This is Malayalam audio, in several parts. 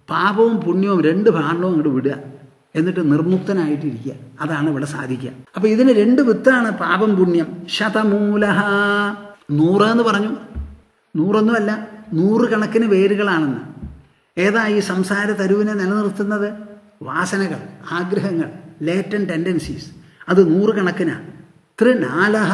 പാപവും പുണ്യവും രണ്ട് ഭാണ്ഡവും അങ്ങോട്ട് വിടുക എന്നിട്ട് നിർമുക്തനായിട്ടിരിക്കുക അതാണ് ഇവിടെ സാധിക്കുക അപ്പൊ ഇതിന് രണ്ട് വിത്താണ് പാപം പുണ്യം ശതമൂലഹ നൂറ് എന്ന് പറഞ്ഞു നൂറൊന്നുമല്ല നൂറുകണക്കിന് വേരുകളാണെന്ന് ഏതാ ഈ സംസാര തരുവിനെ നിലനിർത്തുന്നത് വാസനകൾ ആഗ്രഹങ്ങൾ ലേറ്റൻ ടെൻഡൻസീസ് അത് നൂറുകണക്കിനാണ് ത്രിനാലഹ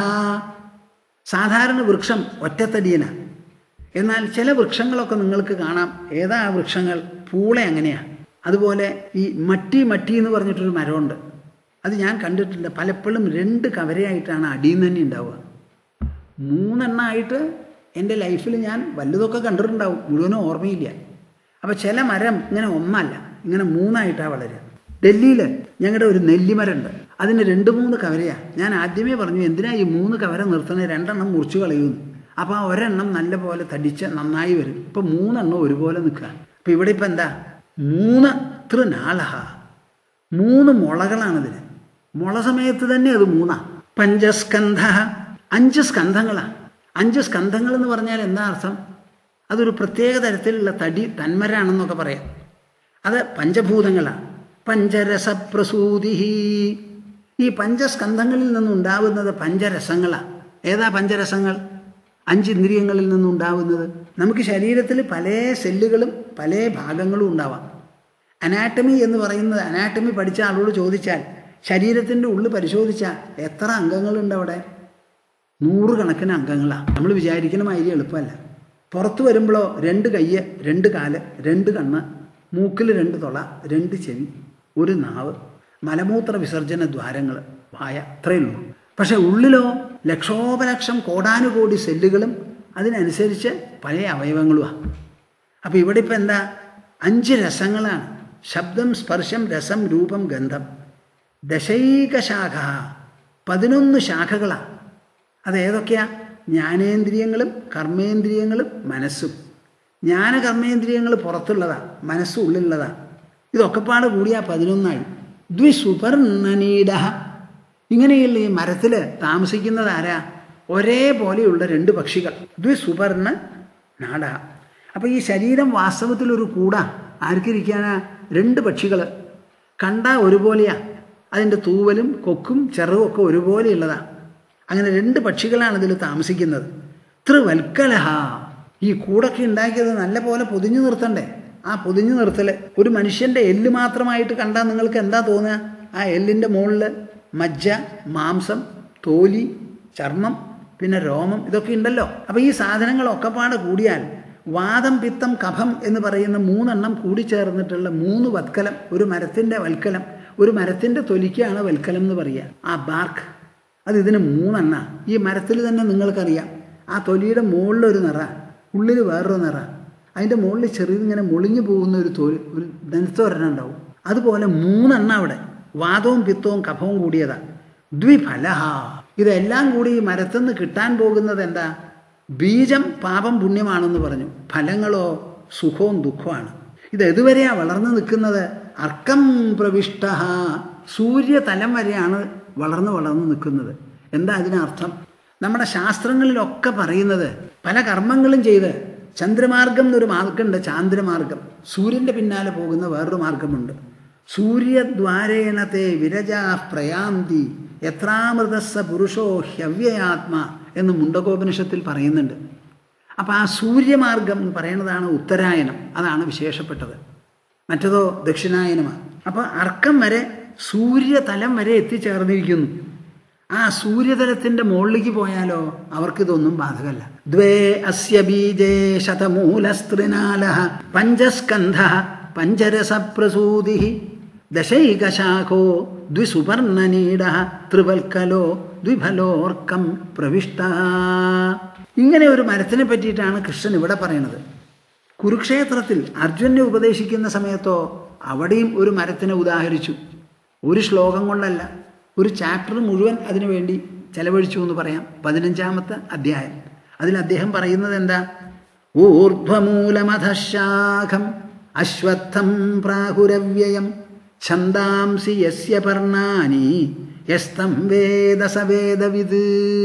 സാധാരണ വൃക്ഷം ഒറ്റത്തടിയനാണ് എന്നാൽ ചില വൃക്ഷങ്ങളൊക്കെ നിങ്ങൾക്ക് കാണാം ഏതാ ആ വൃക്ഷങ്ങൾ പൂള അങ്ങനെയാണ് അതുപോലെ ഈ മട്ടി മട്ടി എന്ന് പറഞ്ഞിട്ടൊരു മരമുണ്ട് അത് ഞാൻ കണ്ടിട്ടുണ്ട് പലപ്പോഴും രണ്ട് കവരയായിട്ടാണ് അടിയിൽ നിന്ന് തന്നെ ഉണ്ടാവുക മൂന്നെണ്ണമായിട്ട് എൻ്റെ ലൈഫിൽ ഞാൻ വല്ലതൊക്കെ കണ്ടിട്ടുണ്ടാവും മുഴുവനും ഓർമ്മയില്ല അപ്പോൾ ചില മരം ഇങ്ങനെ ഒന്നല്ല ഇങ്ങനെ മൂന്നായിട്ടാണ് വളരുക ഡൽഹിയിൽ ഞങ്ങളുടെ ഒരു നെല്ലിമരമുണ്ട് അതിന് രണ്ട് മൂന്ന് കവരയാണ് ഞാൻ ആദ്യമേ പറഞ്ഞു എന്തിനാ ഈ മൂന്ന് കവര നിർത്തണേ രണ്ടെണ്ണം മുറിച്ച് കളയുമെന്ന് അപ്പോൾ ആ ഒരെണ്ണം നല്ല പോലെ തടിച്ച് നന്നായി വരും ഇപ്പം മൂന്നെണ്ണം ഒരുപോലെ നിൽക്കുക അപ്പം ഇവിടെ ഇപ്പം എന്താ മൂന്ന് തൃനാളഹ മൂന്ന് മുളകളാണിതിന് മുള സമയത്ത് തന്നെ അത് മൂന്നാ പഞ്ചസ്കന്ധ അഞ്ച് സ്കന്ധങ്ങളാണ് അഞ്ച് സ്കന്ധങ്ങൾ എന്ന് പറഞ്ഞാൽ എന്താ അർത്ഥം അതൊരു പ്രത്യേക തരത്തിലുള്ള തടി തന്മരാണെന്നൊക്കെ പറയാം അത് പഞ്ചഭൂതങ്ങളാണ് പഞ്ചരസപ്രസൂതി ഈ പഞ്ചസ്കന്ധങ്ങളിൽ നിന്നുണ്ടാവുന്നത് പഞ്ചരസങ്ങളാണ് ഏതാ പഞ്ചരസങ്ങൾ അഞ്ച് ഇന്ദ്രിയങ്ങളിൽ നിന്നുണ്ടാവുന്നത് നമുക്ക് ശരീരത്തിൽ പല സെല്ലുകളും പല ഭാഗങ്ങളും ഉണ്ടാവാം അനാട്ടമി എന്ന് പറയുന്നത് അനാട്ടമി പഠിച്ച ആളോട് ചോദിച്ചാൽ ശരീരത്തിൻ്റെ ഉള്ളിൽ പരിശോധിച്ചാൽ എത്ര അംഗങ്ങളുണ്ട് അവിടെ നൂറുകണക്കിന് അംഗങ്ങളാണ് നമ്മൾ വിചാരിക്കുന്ന മാതിരി എളുപ്പമല്ല പുറത്തു വരുമ്പോഴോ രണ്ട് കയ്യ് രണ്ട് കാല് രണ്ട് കണ്ണ് മൂക്കിൽ രണ്ട് തൊള രണ്ട് ചെവി ഒരു നാവ് മലമൂത്ര വിസർജന ദ്വാരങ്ങൾ വായ അത്രയേ ഉള്ളൂ പക്ഷെ ഉള്ളിലോ ലക്ഷോപലക്ഷം കോടാനുകോടി സെല്ലുകളും അതിനനുസരിച്ച് പല അവയവങ്ങളുമാണ് അപ്പോൾ ഇവിടെ ഇപ്പം എന്താ അഞ്ച് രസങ്ങളാണ് ശബ്ദം സ്പർശം രസം രൂപം ഗന്ധം ദശൈക ശാഖ പതിനൊന്ന് ശാഖകളാണ് അത് ഏതൊക്കെയാ ജ്ഞാനേന്ദ്രിയങ്ങളും കർമ്മേന്ദ്രിയങ്ങളും മനസ്സും ജ്ഞാന കർമ്മേന്ദ്രിയങ്ങൾ പുറത്തുള്ളതാണ് മനസ്സ് ഉള്ളിലുള്ളതാണ് ഇതൊക്കെ പാട് കൂടിയാ പതിനൊന്നായി ദ്വിസുപർണനീഡ ഇങ്ങനെയുള്ള ഈ മരത്തിൽ താമസിക്കുന്നത് ആരാ ഒരേപോലെയുള്ള രണ്ട് പക്ഷികൾ ദ്വിസുപർണ നാട അപ്പോൾ ഈ ശരീരം വാസ്തവത്തിൽ ഒരു കൂടാ ആർക്കിരിക്കാനാ രണ്ട് പക്ഷികൾ കണ്ടാ ഒരുപോലെയാ അതിൻ്റെ തൂവലും കൊക്കും ചെറുവും ഒക്കെ ഒരുപോലെയുള്ളതാണ് അങ്ങനെ രണ്ട് പക്ഷികളാണ് ഇതിൽ താമസിക്കുന്നത് ത്രിവൽക്കലഹ ഈ കൂടൊക്കെ ഉണ്ടാക്കിയത് നല്ല പോലെ പൊതിഞ്ഞു നിർത്തണ്ടേ ആ പൊതിഞ്ഞു നിർത്തൽ ഒരു മനുഷ്യൻ്റെ എല്ല് മാത്രമായിട്ട് കണ്ടാൽ നിങ്ങൾക്ക് എന്താ തോന്നുക ആ എല്ലിൻ്റെ മുകളിൽ മജ്ജ മാംസം തോലി ചർമ്മം പിന്നെ രോമം ഇതൊക്കെ ഉണ്ടല്ലോ അപ്പോൾ ഈ സാധനങ്ങളൊക്കെ പാടെ കൂടിയാൽ വാദം പിത്തം കഫം എന്ന് പറയുന്ന മൂന്നെണ്ണം കൂടിച്ചേർന്നിട്ടുള്ള മൂന്ന് വത്കലം ഒരു മരത്തിൻ്റെ വൽക്കലം ഒരു മരത്തിൻ്റെ തൊലിക്കാണ് വൽക്കലം എന്ന് പറയുക ആ ബാർക്ക് അത് ഇതിന് മൂന്നെണ്ണ ഈ മരത്തിൽ തന്നെ നിങ്ങൾക്കറിയാം ആ തൊലിയുടെ മുകളിലൊരു നിറ ഉള്ളിൽ വേറൊരു നിറ അതിൻ്റെ മുകളിൽ ചെറിയതിങ്ങനെ മുളിഞ്ഞു പോകുന്ന ഒരു തൊലി ഒരു നെനത്തൊരെണ്ണം ഉണ്ടാവും അതുപോലെ മൂന്നെണ്ണ അവിടെ വാദവും പിത്തവും കഫവും കൂടിയതാണ് ദ്വിഫലഹ ഇതെല്ലാം കൂടി ഈ മരത്തുനിന്ന് കിട്ടാൻ പോകുന്നത് എന്താ ബീജം പാപം പുണ്യമാണെന്ന് പറഞ്ഞു ഫലങ്ങളോ സുഖവും ദുഃഖമാണ് ഇത് എതുവരെയാ വളർന്നു നിൽക്കുന്നത് അർക്കം പ്രവിഷ്ട സൂര്യതലം വരെയാണ് വളർന്നു വളർന്നു നിൽക്കുന്നത് എന്താ അതിനർത്ഥം നമ്മുടെ ശാസ്ത്രങ്ങളിലൊക്കെ പറയുന്നത് പല കർമ്മങ്ങളും ചെയ്ത് ചന്ദ്രമാർഗം എന്നൊരു മാർഗമുണ്ട് ചാന്ദ്രമാർഗം സൂര്യൻ്റെ പിന്നാലെ പോകുന്ന വേറൊരു മാർഗമുണ്ട് സൂര്യദ്വാരേണത്തെ വിരജാ പ്രയാന്തി എത്രാമൃതസ്സ പുരുഷോ ഹ്യവ്യയാത്മ എന്ന് മുണ്ടകോപനിഷത്തിൽ പറയുന്നുണ്ട് അപ്പോൾ ആ സൂര്യമാർഗം എന്ന് പറയുന്നതാണ് ഉത്തരായനം അതാണ് വിശേഷപ്പെട്ടത് മറ്റതോ ദക്ഷിണായനമാണ് അപ്പോൾ അർക്കം വരെ സൂര്യതലം വരെ എത്തിച്ചേർന്നിരിക്കുന്നു ആ സൂര്യതലത്തിൻ്റെ മുകളിലേക്ക് പോയാലോ അവർക്കിതൊന്നും ബാധകമല്ല ദ്വേ അസ്യ ബീജേ ശതമൂലസ്ത്രിനാല പഞ്ചസ്കന്ധ പഞ്ചരസപ്രസൂതി ദശൈകശാഖോ ദ്വിസുപർണനീട ത്രിവൽക്കലോ ദ്വിഫലോർക്കം പ്രവിഷ്ട ഇങ്ങനെ ഒരു മരത്തിനെ പറ്റിയിട്ടാണ് കൃഷ്ണൻ ഇവിടെ പറയുന്നത് കുരുക്ഷേത്രത്തിൽ അർജുനെ ഉപദേശിക്കുന്ന സമയത്തോ അവിടെയും ഒരു മരത്തിനെ ഉദാഹരിച്ചു ഒരു ശ്ലോകം കൊണ്ടല്ല ഒരു ചാപ്റ്റർ മുഴുവൻ അതിനു വേണ്ടി ചെലവഴിച്ചു എന്ന് പറയാം പതിനഞ്ചാമത്തെ അധ്യായം അതിൽ അദ്ദേഹം പറയുന്നത് എന്താ ഊർധ്വമൂലമധശാഖം അശ്വത്ഥം പ്രാഹുരവ്യയം ഛന്ദാംസി യസ്യ പർണാനി യസ്തം വേദ സ വേദവിത്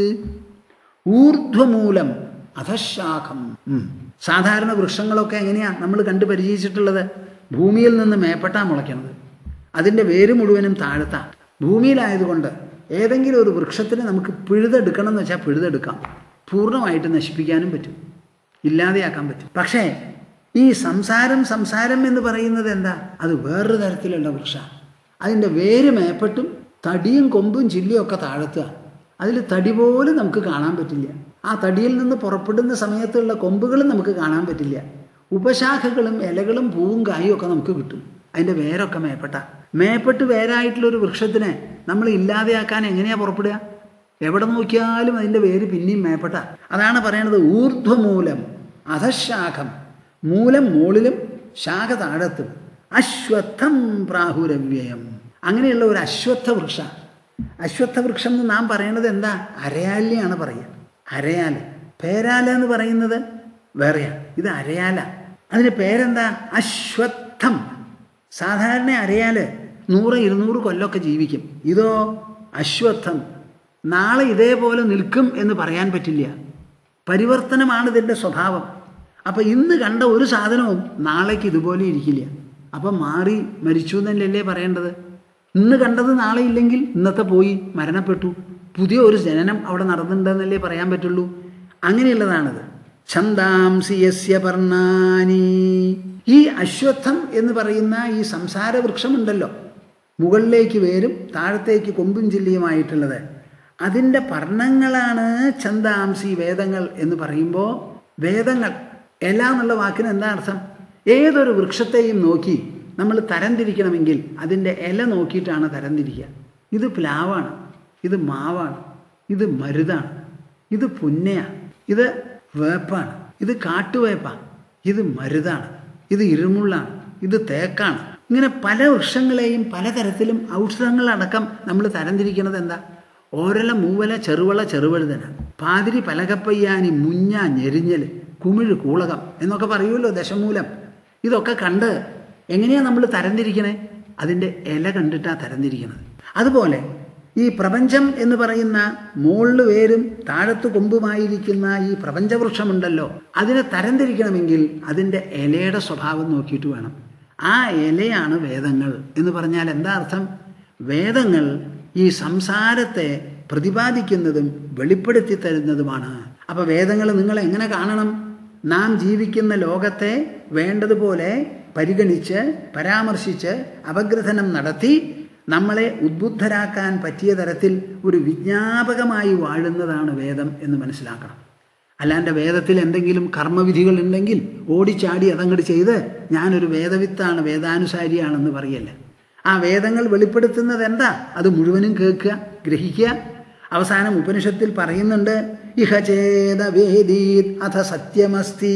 ഊർധ്വമൂലം അധശാഖം സാധാരണ വൃക്ഷങ്ങളൊക്കെ എങ്ങനെയാ നമ്മൾ കണ്ടു പരിചയിച്ചിട്ടുള്ളത് ഭൂമിയിൽ നിന്ന് മേപ്പെട്ടാ മുളയ്ക്കണത് അതിൻ്റെ വേര് മുഴുവനും താഴത്താ ഭൂമിയിലായതുകൊണ്ട് ഏതെങ്കിലും ഒരു വൃക്ഷത്തിന് നമുക്ക് പിഴുതെടുക്കണം എന്ന് വെച്ചാൽ പിഴുതെടുക്കാം പൂർണ്ണമായിട്ട് നശിപ്പിക്കാനും പറ്റും ഇല്ലാതെയാക്കാൻ പറ്റും പക്ഷേ ഈ സംസാരം സംസാരം എന്ന് പറയുന്നത് എന്താ അത് വേറൊരു തരത്തിലുള്ള വൃക്ഷ അതിൻ്റെ വേര് മേപ്പെട്ടും തടിയും കൊമ്പും ചില്ലിയും ഒക്കെ താഴത്തുക അതിൽ തടി പോലും നമുക്ക് കാണാൻ പറ്റില്ല ആ തടിയിൽ നിന്ന് പുറപ്പെടുന്ന സമയത്തുള്ള കൊമ്പുകളും നമുക്ക് കാണാൻ പറ്റില്ല ഉപശാഖകളും ഇലകളും പൂവും കായും ഒക്കെ നമുക്ക് കിട്ടും അതിൻ്റെ വേരൊക്കെ മേപ്പെട്ട മേപ്പെട്ട് വേരായിട്ടുള്ള ഒരു വൃക്ഷത്തിനെ നമ്മൾ ഇല്ലാതെയാക്കാൻ എങ്ങനെയാ പുറപ്പെടുക എവിടെ നോക്കിയാലും അതിൻ്റെ വേര് പിന്നെയും മേപ്പെട്ട അതാണ് പറയണത് ഊർധ്വമൂലം അധശാഖം മൂലം മുകളിലും ശാഖ താഴത്തും അശ്വത്ഥം പ്രാഹുരവ്യയം അങ്ങനെയുള്ള ഒരു അശ്വത്ഥ വൃക്ഷ അശ്വത്ഥ വൃക്ഷം എന്ന് നാം പറയണത് എന്താ അരയാലിയാണ് പറയുക അരയാല് പേരാല എന്ന് പറയുന്നത് വേറെയാണ് ഇത് അരയാല അതിന് പേരെന്താ അശ്വത്ഥം സാധാരണ അരയാല് നൂറ് ഇരുന്നൂറ് കൊല്ലമൊക്കെ ജീവിക്കും ഇതോ അശ്വത്ഥം നാളെ ഇതേപോലെ നിൽക്കും എന്ന് പറയാൻ പറ്റില്ല പരിവർത്തനമാണ് ഇതിൻ്റെ സ്വഭാവം അപ്പം ഇന്ന് കണ്ട ഒരു സാധനവും നാളേക്ക് ഇതുപോലെ ഇരിക്കില്ല അപ്പം മാറി മരിച്ചു എന്നല്ലേ പറയേണ്ടത് ഇന്ന് കണ്ടത് നാളെ ഇല്ലെങ്കിൽ ഇന്നത്തെ പോയി മരണപ്പെട്ടു പുതിയ ഒരു ജനനം അവിടെ നടന്നിട്ടുണ്ടെന്നല്ലേ പറയാൻ പറ്റുള്ളൂ അങ്ങനെയുള്ളതാണിത് ഛന്ദാംസി യസ്യ പർണാനി ഈ അശ്വത്ഥം എന്ന് പറയുന്ന ഈ സംസാര വൃക്ഷമുണ്ടല്ലോ മുകളിലേക്ക് വേരും താഴത്തേക്ക് കൊമ്പും ചില്ലിയുമായിട്ടുള്ളത് അതിൻ്റെ പർണങ്ങളാണ് ഛന്ദാംസി വേദങ്ങൾ എന്ന് പറയുമ്പോൾ വേദങ്ങൾ എല എന്നുള്ള വാക്കിന് എന്താ അർത്ഥം ഏതൊരു വൃക്ഷത്തെയും നോക്കി നമ്മൾ തരംതിരിക്കണമെങ്കിൽ അതിൻ്റെ ഇല നോക്കിയിട്ടാണ് തരംതിരിക്കുക ഇത് പ്ലാവാണ് ഇത് മാവാണ് ഇത് മരുതാണ് ഇത് പുന്നയാണ് ഇത് വേപ്പാണ് ഇത് കാട്ടുവേപ്പാണ് ഇത് മരുതാണ് ഇത് ഇരുമുള്ളാണ് ഇത് തേക്കാണ് ഇങ്ങനെ പല വൃക്ഷങ്ങളെയും പലതരത്തിലും ഔഷധങ്ങളടക്കം നമ്മൾ തരംതിരിക്കുന്നത് എന്താ ഓരല മൂവല ചെറുവള ചെറുവഴുതന പാതിരി പലകപ്പയ്യാനി മുഞ്ഞ ഞെരിഞ്ഞല് കുമിഴ് കൂളകം എന്നൊക്കെ പറയുമല്ലോ ദശമൂലം ഇതൊക്കെ കണ്ട് എങ്ങനെയാണ് നമ്മൾ തരംതിരിക്കണേ അതിൻ്റെ ഇല കണ്ടിട്ടാണ് തരംതിരിക്കുന്നത് അതുപോലെ ഈ പ്രപഞ്ചം എന്ന് പറയുന്ന മുകളിൽ വേരും താഴത്ത് കൊമ്പുമായിരിക്കുന്ന ഈ പ്രപഞ്ചവൃക്ഷമുണ്ടല്ലോ അതിനെ തരംതിരിക്കണമെങ്കിൽ അതിൻ്റെ ഇലയുടെ സ്വഭാവം നോക്കിയിട്ട് വേണം ആ ഇലയാണ് വേദങ്ങൾ എന്ന് പറഞ്ഞാൽ എന്താ അർത്ഥം വേദങ്ങൾ ഈ സംസാരത്തെ പ്രതിപാദിക്കുന്നതും വെളിപ്പെടുത്തി തരുന്നതുമാണ് അപ്പോൾ വേദങ്ങൾ നിങ്ങൾ എങ്ങനെ കാണണം നാം ജീവിക്കുന്ന ലോകത്തെ വേണ്ടതുപോലെ പരിഗണിച്ച് പരാമർശിച്ച് അപഗ്രഥനം നടത്തി നമ്മളെ ഉദ്ബുദ്ധരാക്കാൻ പറ്റിയ തരത്തിൽ ഒരു വിജ്ഞാപകമായി വാഴുന്നതാണ് വേദം എന്ന് മനസ്സിലാക്കണം അല്ലാണ്ട് വേദത്തിൽ എന്തെങ്കിലും കർമ്മവിധികൾ ഉണ്ടെങ്കിൽ ഓടിച്ചാടി അതങ്ങോട്ട് ചെയ്ത് ഞാനൊരു വേദവിത്താണ് വേദാനുസാരിയാണെന്ന് പറയല്ല ആ വേദങ്ങൾ വെളിപ്പെടുത്തുന്നത് എന്താ അത് മുഴുവനും കേൾക്കുക ഗ്രഹിക്കുക അവസാനം ഉപനിഷത്തിൽ പറയുന്നുണ്ട് ഇഹ ചേത വേദീത് അഥ സത്യമസ്തി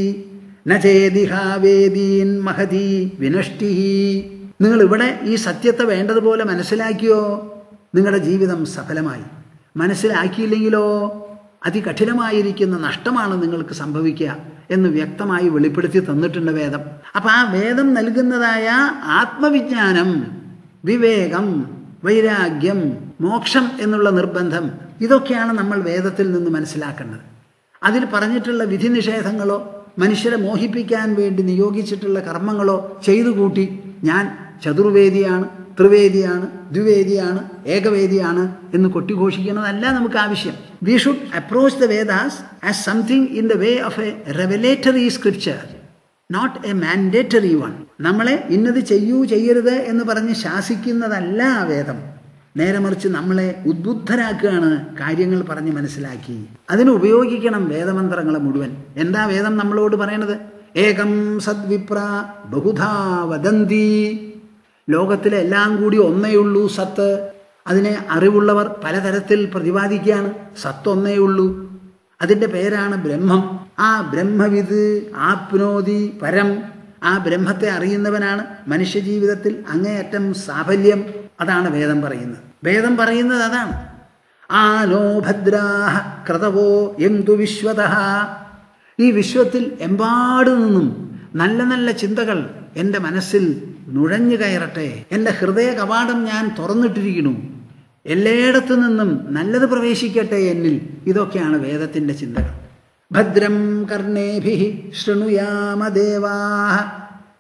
നേദിഹാവേദീൻ മഹതി വിനഷ്ടി നിങ്ങൾ ഇവിടെ ഈ സത്യത്തെ വേണ്ടതുപോലെ മനസ്സിലാക്കിയോ നിങ്ങളുടെ ജീവിതം സഫലമായി മനസ്സിലാക്കിയില്ലെങ്കിലോ അതികഠിനമായിരിക്കുന്ന നഷ്ടമാണ് നിങ്ങൾക്ക് സംഭവിക്കുക എന്ന് വ്യക്തമായി വെളിപ്പെടുത്തി തന്നിട്ടുണ്ട് വേദം അപ്പൊ ആ വേദം നൽകുന്നതായ ആത്മവിജ്ഞാനം വിവേകം വൈരാഗ്യം മോക്ഷം എന്നുള്ള നിർബന്ധം ഇതൊക്കെയാണ് നമ്മൾ വേദത്തിൽ നിന്ന് മനസ്സിലാക്കേണ്ടത് അതിൽ പറഞ്ഞിട്ടുള്ള വിധി നിഷേധങ്ങളോ മനുഷ്യരെ മോഹിപ്പിക്കാൻ വേണ്ടി നിയോഗിച്ചിട്ടുള്ള കർമ്മങ്ങളോ ചെയ്തു കൂട്ടി ഞാൻ ചതുർവേദിയാണ് ത്രിവേദിയാണ് ദ്വിവേദിയാണ് ഏകവേദിയാണ് എന്ന് കൊട്ടിഘോഷിക്കുന്നതല്ല നമുക്ക് ആവശ്യം we should approach the Vedas as something in the way of a revelatory scripture not a mandatory one നമ്മളെ ഇന്നത് ചെയ്യൂ ചെയ്യരുത് എന്ന് പറഞ്ഞ് ശാസിക്കുന്നതല്ല ആ വേദം നേരെ മറിച്ച് നമ്മളെ ഉദ്ബുദ്ധരാക്കുകയാണ് കാര്യങ്ങൾ പറഞ്ഞ് മനസ്സിലാക്കി അതിന് ഉപയോഗിക്കണം വേദമന്ത്രങ്ങളെ മുഴുവൻ എന്താ വേദം നമ്മളോട് പറയണത് ഏകം സദ്വിപ്ര ബഹുധാ വദന്തി ലോകത്തിലെ എല്ലാം കൂടി ഒന്നേയുള്ളൂ സത്ത് അതിനെ അറിവുള്ളവർ പലതരത്തിൽ പ്രതിപാദിക്കുകയാണ് സത്ത് ഒന്നേയുള്ളൂ അതിൻ്റെ പേരാണ് ബ്രഹ്മം ആ ബ്രഹ്മവിത് ആപ്നോതി പരം ആ ബ്രഹ്മത്തെ അറിയുന്നവനാണ് മനുഷ്യജീവിതത്തിൽ അങ്ങേയറ്റം സാഫല്യം അതാണ് വേദം പറയുന്നത് വേദം പറയുന്നത് അതാണ് ആനോ ഭദ്രാഹ ക്രതവോ എന്തു വിശ്വത ഈ വിശ്വത്തിൽ എമ്പാടു നിന്നും നല്ല നല്ല ചിന്തകൾ എൻ്റെ മനസ്സിൽ നുഴഞ്ഞു കയറട്ടെ എൻ്റെ ഹൃദയ കവാടം ഞാൻ തുറന്നിട്ടിരിക്കുന്നു എല്ലായിടത്തു നിന്നും നല്ലത് പ്രവേശിക്കട്ടെ എന്നിൽ ഇതൊക്കെയാണ് വേദത്തിൻ്റെ ചിന്തകൾ ഭദ്രം കർണേഭി ശൃണുയാമ ദേവാ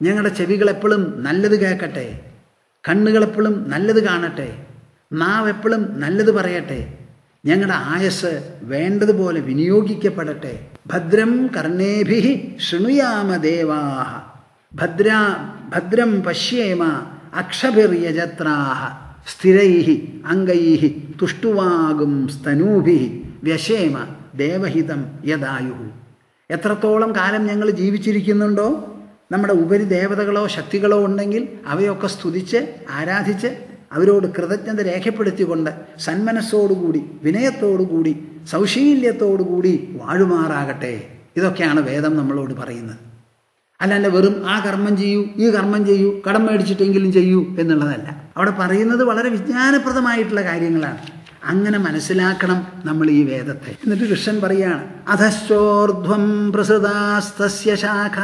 ഞങ്ങളുടെ ചെവികൾ എപ്പോഴും നല്ലത് കേൾക്കട്ടെ കണ്ണുകൾ എപ്പോഴും നല്ലത് കാണട്ടെ നാവ് എപ്പോഴും നല്ലത് പറയട്ടെ ഞങ്ങളുടെ ആയസ് വേണ്ടതുപോലെ വിനിയോഗിക്കപ്പെടട്ടെ ഭദ്രം കർണേഭി ശൃണുയാമ ദേവാഹ ഭദ്ര ഭദ്രം പശ്യേമ അക്ഷഭിർയജത്രാഹ സ്ഥിരൈ അംഗൈ തുഷ്ടുവാകും സ്തനൂഭി വ്യശേമ ദേവഹിതം യദായു എത്രത്തോളം കാലം ഞങ്ങൾ ജീവിച്ചിരിക്കുന്നുണ്ടോ നമ്മുടെ ഉപരി ദേവതകളോ ശക്തികളോ ഉണ്ടെങ്കിൽ അവയൊക്കെ സ്തുതിച്ച് ആരാധിച്ച് അവരോട് കൃതജ്ഞത രേഖപ്പെടുത്തിക്കൊണ്ട് സന്മനസ്സോടുകൂടി വിനയത്തോടുകൂടി സൗശീല്യത്തോടുകൂടി വാഴുമാറാകട്ടെ ഇതൊക്കെയാണ് വേദം നമ്മളോട് പറയുന്നത് അല്ലാണ്ട് വെറും ആ കർമ്മം ചെയ്യൂ ഈ കർമ്മം ചെയ്യൂ കടം മേടിച്ചിട്ടെങ്കിലും ചെയ്യൂ എന്നുള്ളതല്ല അവിടെ പറയുന്നത് വളരെ വിജ്ഞാനപ്രദമായിട്ടുള്ള കാര്യങ്ങളാണ് അങ്ങനെ മനസ്സിലാക്കണം നമ്മൾ ഈ വേദത്തെ എന്നിട്ട് കൃഷ്ണൻ പറയാണ് അധശ്ചോർധ്വം പ്രസൃതാസ്തസ്യ ശാഖാ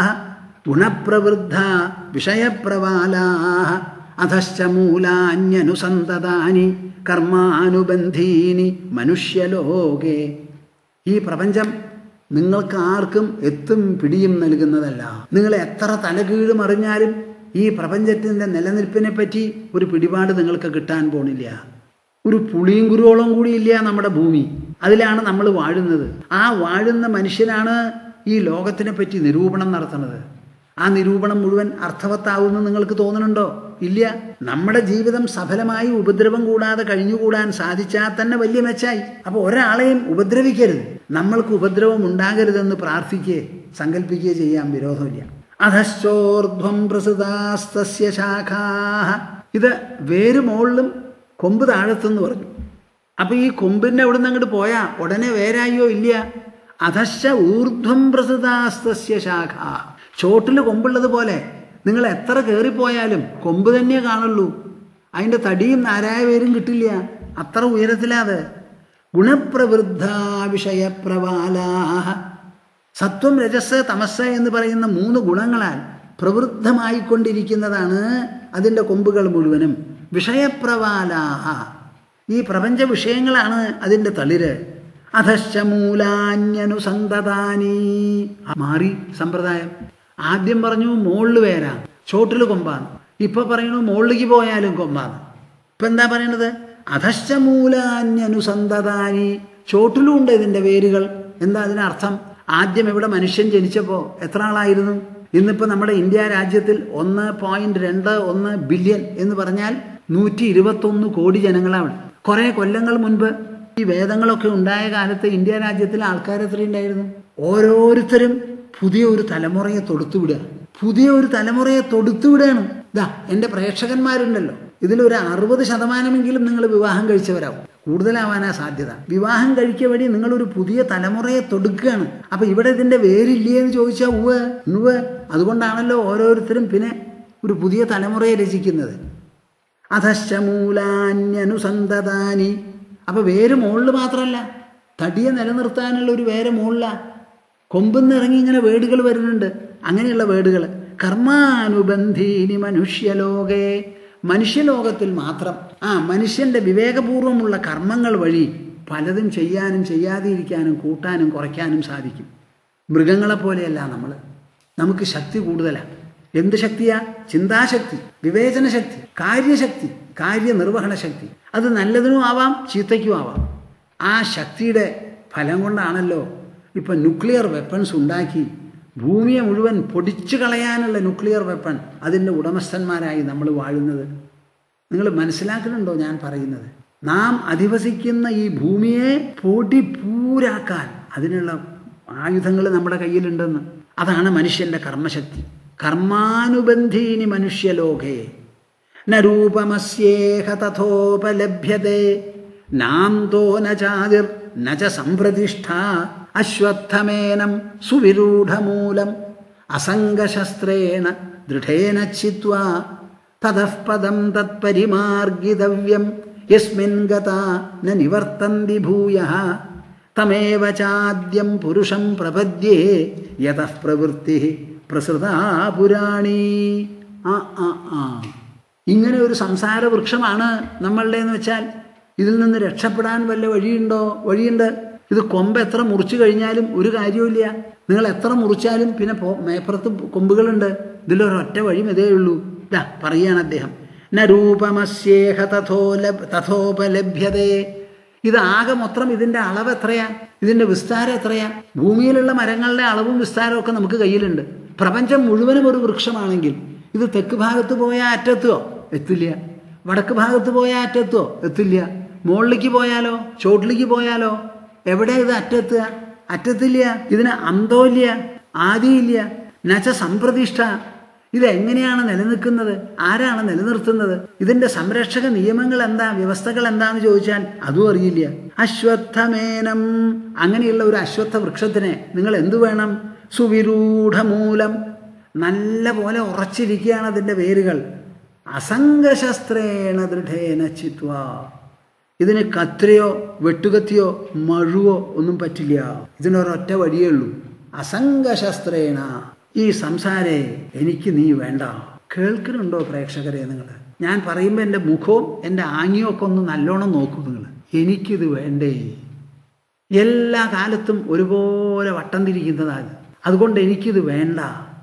ഗുണപ്രവൃദ്ധ വിഷയപ്രവാലാ അധശ്ച മൂലാന്യനുസന്തതാനി കർമാനുബന്ധീനി മനുഷ്യലോകേ ഈ പ്രപഞ്ചം നിങ്ങൾക്ക് ആർക്കും എത്തും പിടിയും നൽകുന്നതല്ല നിങ്ങൾ എത്ര തലകീഴ് മറിഞ്ഞാലും ഈ പ്രപഞ്ചത്തിൻ്റെ നിലനിൽപ്പിനെ പറ്റി ഒരു പിടിപാട് നിങ്ങൾക്ക് കിട്ടാൻ പോണില്ല ഒരു പുളിയും കുരുവോളം കൂടിയില്ല നമ്മുടെ ഭൂമി അതിലാണ് നമ്മൾ വാഴുന്നത് ആ വാഴുന്ന മനുഷ്യനാണ് ഈ ലോകത്തിനെ പറ്റി നിരൂപണം നടത്തുന്നത് ആ നിരൂപണം മുഴുവൻ അർത്ഥവത്താവുമെന്ന് നിങ്ങൾക്ക് തോന്നുന്നുണ്ടോ ഇല്ല നമ്മുടെ ജീവിതം സഫലമായി ഉപദ്രവം കൂടാതെ കഴിഞ്ഞുകൂടാൻ സാധിച്ചാൽ തന്നെ വലിയ മെച്ചായി അപ്പോൾ ഒരാളെയും ഉപദ്രവിക്കരുത് നമ്മൾക്ക് ഉപദ്രവം ഉണ്ടാകരുതെന്ന് പ്രാർത്ഥിക്കുകയെ സങ്കല്പിക്കുകയോ ചെയ്യാൻ വിരോധമില്ല അധശ്ചോർധ്വം പ്രസൃതാസ്തസ്യ ശാഖാ ഇത് വേര് മുകളിലും കൊമ്പ് താഴത്തെന്ന് പറഞ്ഞു അപ്പൊ ഈ കൊമ്പിന്റെ അവിടെ നിന്ന് അങ്ങോട്ട് പോയാ ഉടനെ വേരായോ ഇല്ല അധശ്ച ഊർധ്വം പ്രസൃതാസ്തസ്യ ശാഖ ചോട്ടിൽ കൊമ്പുള്ളത് പോലെ നിങ്ങൾ എത്ര കയറിപ്പോയാലും കൊമ്പ് തന്നെ കാണുള്ളൂ അതിൻ്റെ തടിയും നാരായ പേരും കിട്ടില്ല അത്ര ഉയരത്തിലാത് ഗുണപ്രവൃദ്ധ വിഷയപ്രവാലാഹ സത്വം രജസ് തമസ് എന്ന് പറയുന്ന മൂന്ന് ഗുണങ്ങളാൽ പ്രവൃദ്ധമായിക്കൊണ്ടിരിക്കുന്നതാണ് അതിൻ്റെ കൊമ്പുകൾ മുഴുവനും വിഷയപ്രവാലാഹ ഈ പ്രപഞ്ച വിഷയങ്ങളാണ് അതിൻ്റെ തളിര് അധശ്ച മൂലാന്യനുസന്തതാനി മാറി സമ്പ്രദായം ആദ്യം പറഞ്ഞു മോളിൽ വേരാ ചോട്ടിൽ കൊമ്പാന്ന് ഇപ്പൊ പറയുന്നു മോളിലേക്ക് പോയാലും കൊമ്പാന്ന് ഇപ്പൊ എന്താ പറയണത് അധശ്ച മൂലാന്യനുസന്തതാനി ചോട്ടിലും ഉണ്ട് ഇതിന്റെ വേരുകൾ എന്താ അതിനർത്ഥം ആദ്യം ഇവിടെ മനുഷ്യൻ ജനിച്ചപ്പോൾ എത്ര ആളായിരുന്നു ഇന്നിപ്പോൾ നമ്മുടെ ഇന്ത്യ രാജ്യത്തിൽ ഒന്ന് പോയിന്റ് രണ്ട് ഒന്ന് ബില്യൺ എന്ന് പറഞ്ഞാൽ നൂറ്റി ഇരുപത്തൊന്ന് കോടി ജനങ്ങളാണ് കുറെ കൊല്ലങ്ങൾ മുൻപ് ഈ വേദങ്ങളൊക്കെ ഉണ്ടായ കാലത്ത് ഇന്ത്യ രാജ്യത്തിൽ ആൾക്കാർ എത്രയുണ്ടായിരുന്നു ഓരോരുത്തരും പുതിയ ഒരു തലമുറയെ തൊടുത്തുവിടുക പുതിയ ഒരു തലമുറയെ തൊടുത്തുവിടുകയാണ് ഇതാ എൻ്റെ പ്രേക്ഷകന്മാരുണ്ടല്ലോ ഇതിലൊരു അറുപത് ശതമാനമെങ്കിലും നിങ്ങൾ വിവാഹം കഴിച്ചവരാവും കൂടുതലാവാനാ സാധ്യത വിവാഹം കഴിക്കുക വഴി നിങ്ങളൊരു പുതിയ തലമുറയെ തൊടുക്കുകയാണ് അപ്പൊ ഇവിടെ ഇതിന്റെ വേരില്ലേ എന്ന് ചോദിച്ചാൽ ഉവ് ഉവ് അതുകൊണ്ടാണല്ലോ ഓരോരുത്തരും പിന്നെ ഒരു പുതിയ തലമുറയെ രചിക്കുന്നത് അധശ്ച മൂലാന്യനുസന്തതാനി അപ്പൊ വേര് മുകളിൽ മാത്രമല്ല തടിയെ നിലനിർത്താനുള്ള ഒരു വേര് മുകളില കൊമ്പെന്ന് ഇറങ്ങി ഇങ്ങനെ വേടുകൾ വരുന്നുണ്ട് അങ്ങനെയുള്ള വേടുകൾ കർമാനുബന്ധീനി മനുഷ്യലോകേ മനുഷ്യലോകത്തിൽ മാത്രം ആ മനുഷ്യന്റെ വിവേകപൂർവമുള്ള കർമ്മങ്ങൾ വഴി പലതും ചെയ്യാനും ചെയ്യാതിരിക്കാനും കൂട്ടാനും കുറയ്ക്കാനും സാധിക്കും മൃഗങ്ങളെ പോലെയല്ല നമ്മൾ നമുക്ക് ശക്തി കൂടുതലാണ് എന്ത് ശക്തിയാ ചിന്താശക്തി വിവേചന ശക്തി കാര്യശക്തി കാര്യനിർവഹണ ശക്തി അത് നല്ലതിനും ആവാം ചീത്തയ്ക്കും ആവാം ആ ശക്തിയുടെ ഫലം കൊണ്ടാണല്ലോ ഇപ്പൊ ന്യൂക്ലിയർ വെപ്പൺസ് ഉണ്ടാക്കി ഭൂമിയെ മുഴുവൻ പൊടിച്ചു കളയാനുള്ള ന്യൂക്ലിയർ വെപ്പൺ അതിൻ്റെ ഉടമസ്ഥന്മാരായി നമ്മൾ വാഴുന്നത് നിങ്ങൾ മനസ്സിലാക്കുന്നുണ്ടോ ഞാൻ പറയുന്നത് നാം അധിവസിക്കുന്ന ഈ ഭൂമിയെ പൊടിപൂരാക്കാൻ അതിനുള്ള ആയുധങ്ങൾ നമ്മുടെ കയ്യിലുണ്ടെന്ന് അതാണ് മനുഷ്യന്റെ കർമ്മശക്തി കർമാനുബന്ധീനി മനുഷ്യലോകേ നൂപമസ്യേഹ തഥോപലഭ്യത്തെ നാന്തോ ന ചാതിർ ന ച സംപ്രതിഷ്ഠ അശ്വത്ഥമേനം സുവിരൂഢമൂലം അസംഗശസ്ത്രേണ ദൃഢേന ചിത്വാ തതഃ പദം തത്പരിമാർഗിതവ്യം യസ്മിൻ ഗതാ ന നിവർത്തന്തി ഭൂയഃ തമേവ ചാദ്യം പുരുഷം പ്രപദ്യേ യതഃ പ്രവൃത്തി പ്രസൃതാ പുരാണി ആ ആ ആ ഇങ്ങനെ ഒരു സംസാര വൃക്ഷമാണ് നമ്മളുടെ എന്ന് വെച്ചാൽ ഇതിൽ നിന്ന് രക്ഷപ്പെടാൻ വല്ല വഴിയുണ്ടോ വഴിയുണ്ട് ഇത് കൊമ്പ് എത്ര മുറിച്ചു കഴിഞ്ഞാലും ഒരു കാര്യവുമില്ല നിങ്ങൾ എത്ര മുറിച്ചാലും പിന്നെ പോ മേപ്പുറത്ത് കൊമ്പുകളുണ്ട് ഇതിലൊരൊറ്റ വഴിയും ഇതേ ഉള്ളൂ ഇതാ പറയുകയാണ് അദ്ദേഹം ന രൂപമസ്യേഹ തഥോല തഥോപലഭ്യതേ ഇത് ആകെ മൊത്തം ഇതിൻ്റെ അളവ് എത്രയാ ഇതിൻ്റെ വിസ്താരം എത്രയാ ഭൂമിയിലുള്ള മരങ്ങളുടെ അളവും വിസ്താരവും ഒക്കെ നമുക്ക് കയ്യിലുണ്ട് പ്രപഞ്ചം മുഴുവനും ഒരു വൃക്ഷമാണെങ്കിൽ ഇത് തെക്ക് ഭാഗത്ത് പോയാൽ അറ്റത്തോ എത്തില്ല വടക്ക് ഭാഗത്ത് പോയാൽ അറ്റത്തോ എത്തില്ല മുകളിലേക്ക് പോയാലോ ചോട്ടിലേക്ക് പോയാലോ എവിടെ ഇത് അറ്റത്തുക അറ്റത്തില്ല ഇതിന് അന്തോല്യ ആദിയില്ല നച്ച സംപ്രതിഷ്ഠ ഇത് എങ്ങനെയാണ് നിലനിൽക്കുന്നത് ആരാണ് നിലനിർത്തുന്നത് ഇതിന്റെ സംരക്ഷക നിയമങ്ങൾ എന്താ വ്യവസ്ഥകൾ എന്താന്ന് ചോദിച്ചാൽ അതും അറിയില്ല അശ്വത്ഥമേനം അങ്ങനെയുള്ള ഒരു അശ്വത്ഥ വൃക്ഷത്തിന് നിങ്ങൾ എന്തു വേണം സുവിരൂഢമൂലം നല്ല പോലെ ഉറച്ചിരിക്കുകയാണ് അതിൻ്റെ വേരുകൾ അസംഗശസ്ത്രേണ ദൃഢേന ചിത്വ ഇതിന് കത്രയോ വെട്ടുകത്തിയോ മഴുവോ ഒന്നും പറ്റില്ല ഇതിനൊരൊറ്റ വഴിയേ ഉള്ളൂ അസംഗശസ്ത്രേണ ഈ സംസാരേ എനിക്ക് നീ വേണ്ട കേൾക്കുന്നുണ്ടോ പ്രേക്ഷകരെ നിങ്ങൾ ഞാൻ പറയുമ്പോൾ എൻ്റെ മുഖവും എൻ്റെ ആംഗ്യവും ഒക്കെ ഒന്ന് നല്ലോണം നോക്കൂ നിങ്ങൾ എനിക്കിത് വേണ്ടേ എല്ലാ കാലത്തും ഒരുപോലെ വട്ടം തിരിക്കുന്നതാണ് അതുകൊണ്ട് എനിക്കിത് വേണ്ട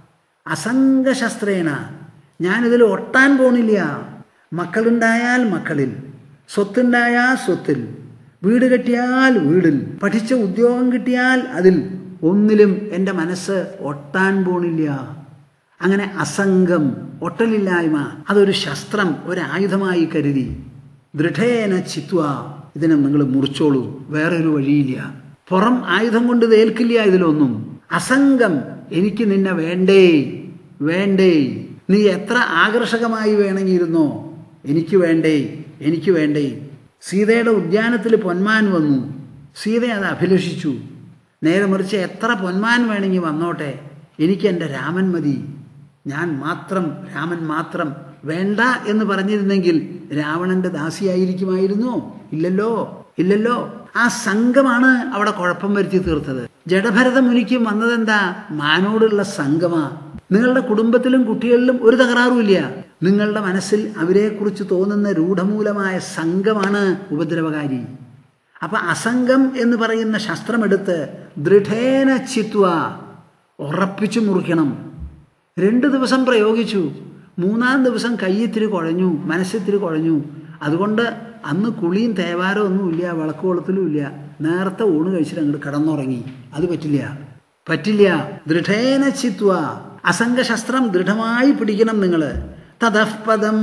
അസംഗശസ്ത്രേണ ഞാനിതിൽ ഒട്ടാൻ പോണില്ല മക്കളുണ്ടായാൽ മക്കളിൽ സ്വത്തുണ്ടായാൽ സ്വത്തിൽ വീട് കെട്ടിയാൽ വീടിൽ പഠിച്ച ഉദ്യോഗം കിട്ടിയാൽ അതിൽ ഒന്നിലും എൻ്റെ മനസ്സ് ഒട്ടാൻ പോണില്ല അങ്ങനെ അസംഗം ഒട്ടലില്ലായ്മ അതൊരു ശസ്ത്രം ഒരായുധമായി കരുതി ദൃഢേന ചിത്വ ഇതിനെ നിങ്ങൾ മുറിച്ചോളൂ വേറൊരു വഴിയില്ല പുറം ആയുധം കൊണ്ട് ഇത് ഏൽക്കില്ല ഇതിലൊന്നും അസംഗം എനിക്ക് നിന്നെ വേണ്ടേ വേണ്ടേ നീ എത്ര ആകർഷകമായി വേണമെങ്കിരുന്നോ എനിക്ക് വേണ്ടേ എനിക്ക് വേണ്ടേ സീതയുടെ ഉദ്യാനത്തിൽ പൊന്മാൻ വന്നു സീത അത് അഭിലഷിച്ചു നേരെ മറിച്ച് എത്ര പൊന്മാൻ വേണമെങ്കിൽ വന്നോട്ടെ എനിക്ക് എൻ്റെ രാമൻ മതി ഞാൻ മാത്രം രാമൻ മാത്രം വേണ്ട എന്ന് പറഞ്ഞിരുന്നെങ്കിൽ രാവണന്റെ ദാസിയായിരിക്കുമായിരുന്നോ ഇല്ലല്ലോ ഇല്ലല്ലോ ആ സംഘമാണ് അവിടെ കുഴപ്പം വരുത്തി തീർത്തത് ജഡഭരത മുനിക്കും വന്നതെന്താ മാനോടുള്ള സംഘമാ നിങ്ങളുടെ കുടുംബത്തിലും കുട്ടികളിലും ഒരു തകരാറുമില്ല നിങ്ങളുടെ മനസ്സിൽ അവരെക്കുറിച്ച് തോന്നുന്ന രൂഢമൂലമായ സംഘമാണ് ഉപദ്രവകാരി അപ്പൊ അസംഗം എന്ന് പറയുന്ന ശസ്ത്രമെടുത്ത് ദൃഢേന ചിത്വ ഉറപ്പിച്ചു മുറിക്കണം രണ്ട് ദിവസം പ്രയോഗിച്ചു മൂന്നാം ദിവസം കയ്യിത്തിരി കുഴഞ്ഞു മനസ്സിത്തിരി കുഴഞ്ഞു അതുകൊണ്ട് അന്ന് കുളിയും തേവാരോ ഒന്നുമില്ല വിളക്ക് കൊളുത്തലും ഇല്ല നേരത്തെ ഊണ് കഴിച്ചിട്ട് അങ്ങോട്ട് കിടന്നുറങ്ങി അത് പറ്റില്ല പറ്റില്ല ദൃഢേന ചിത്വ അസംഗശസ്ത്രം ദൃഢമായി പിടിക്കണം നിങ്ങൾ തതഃപദം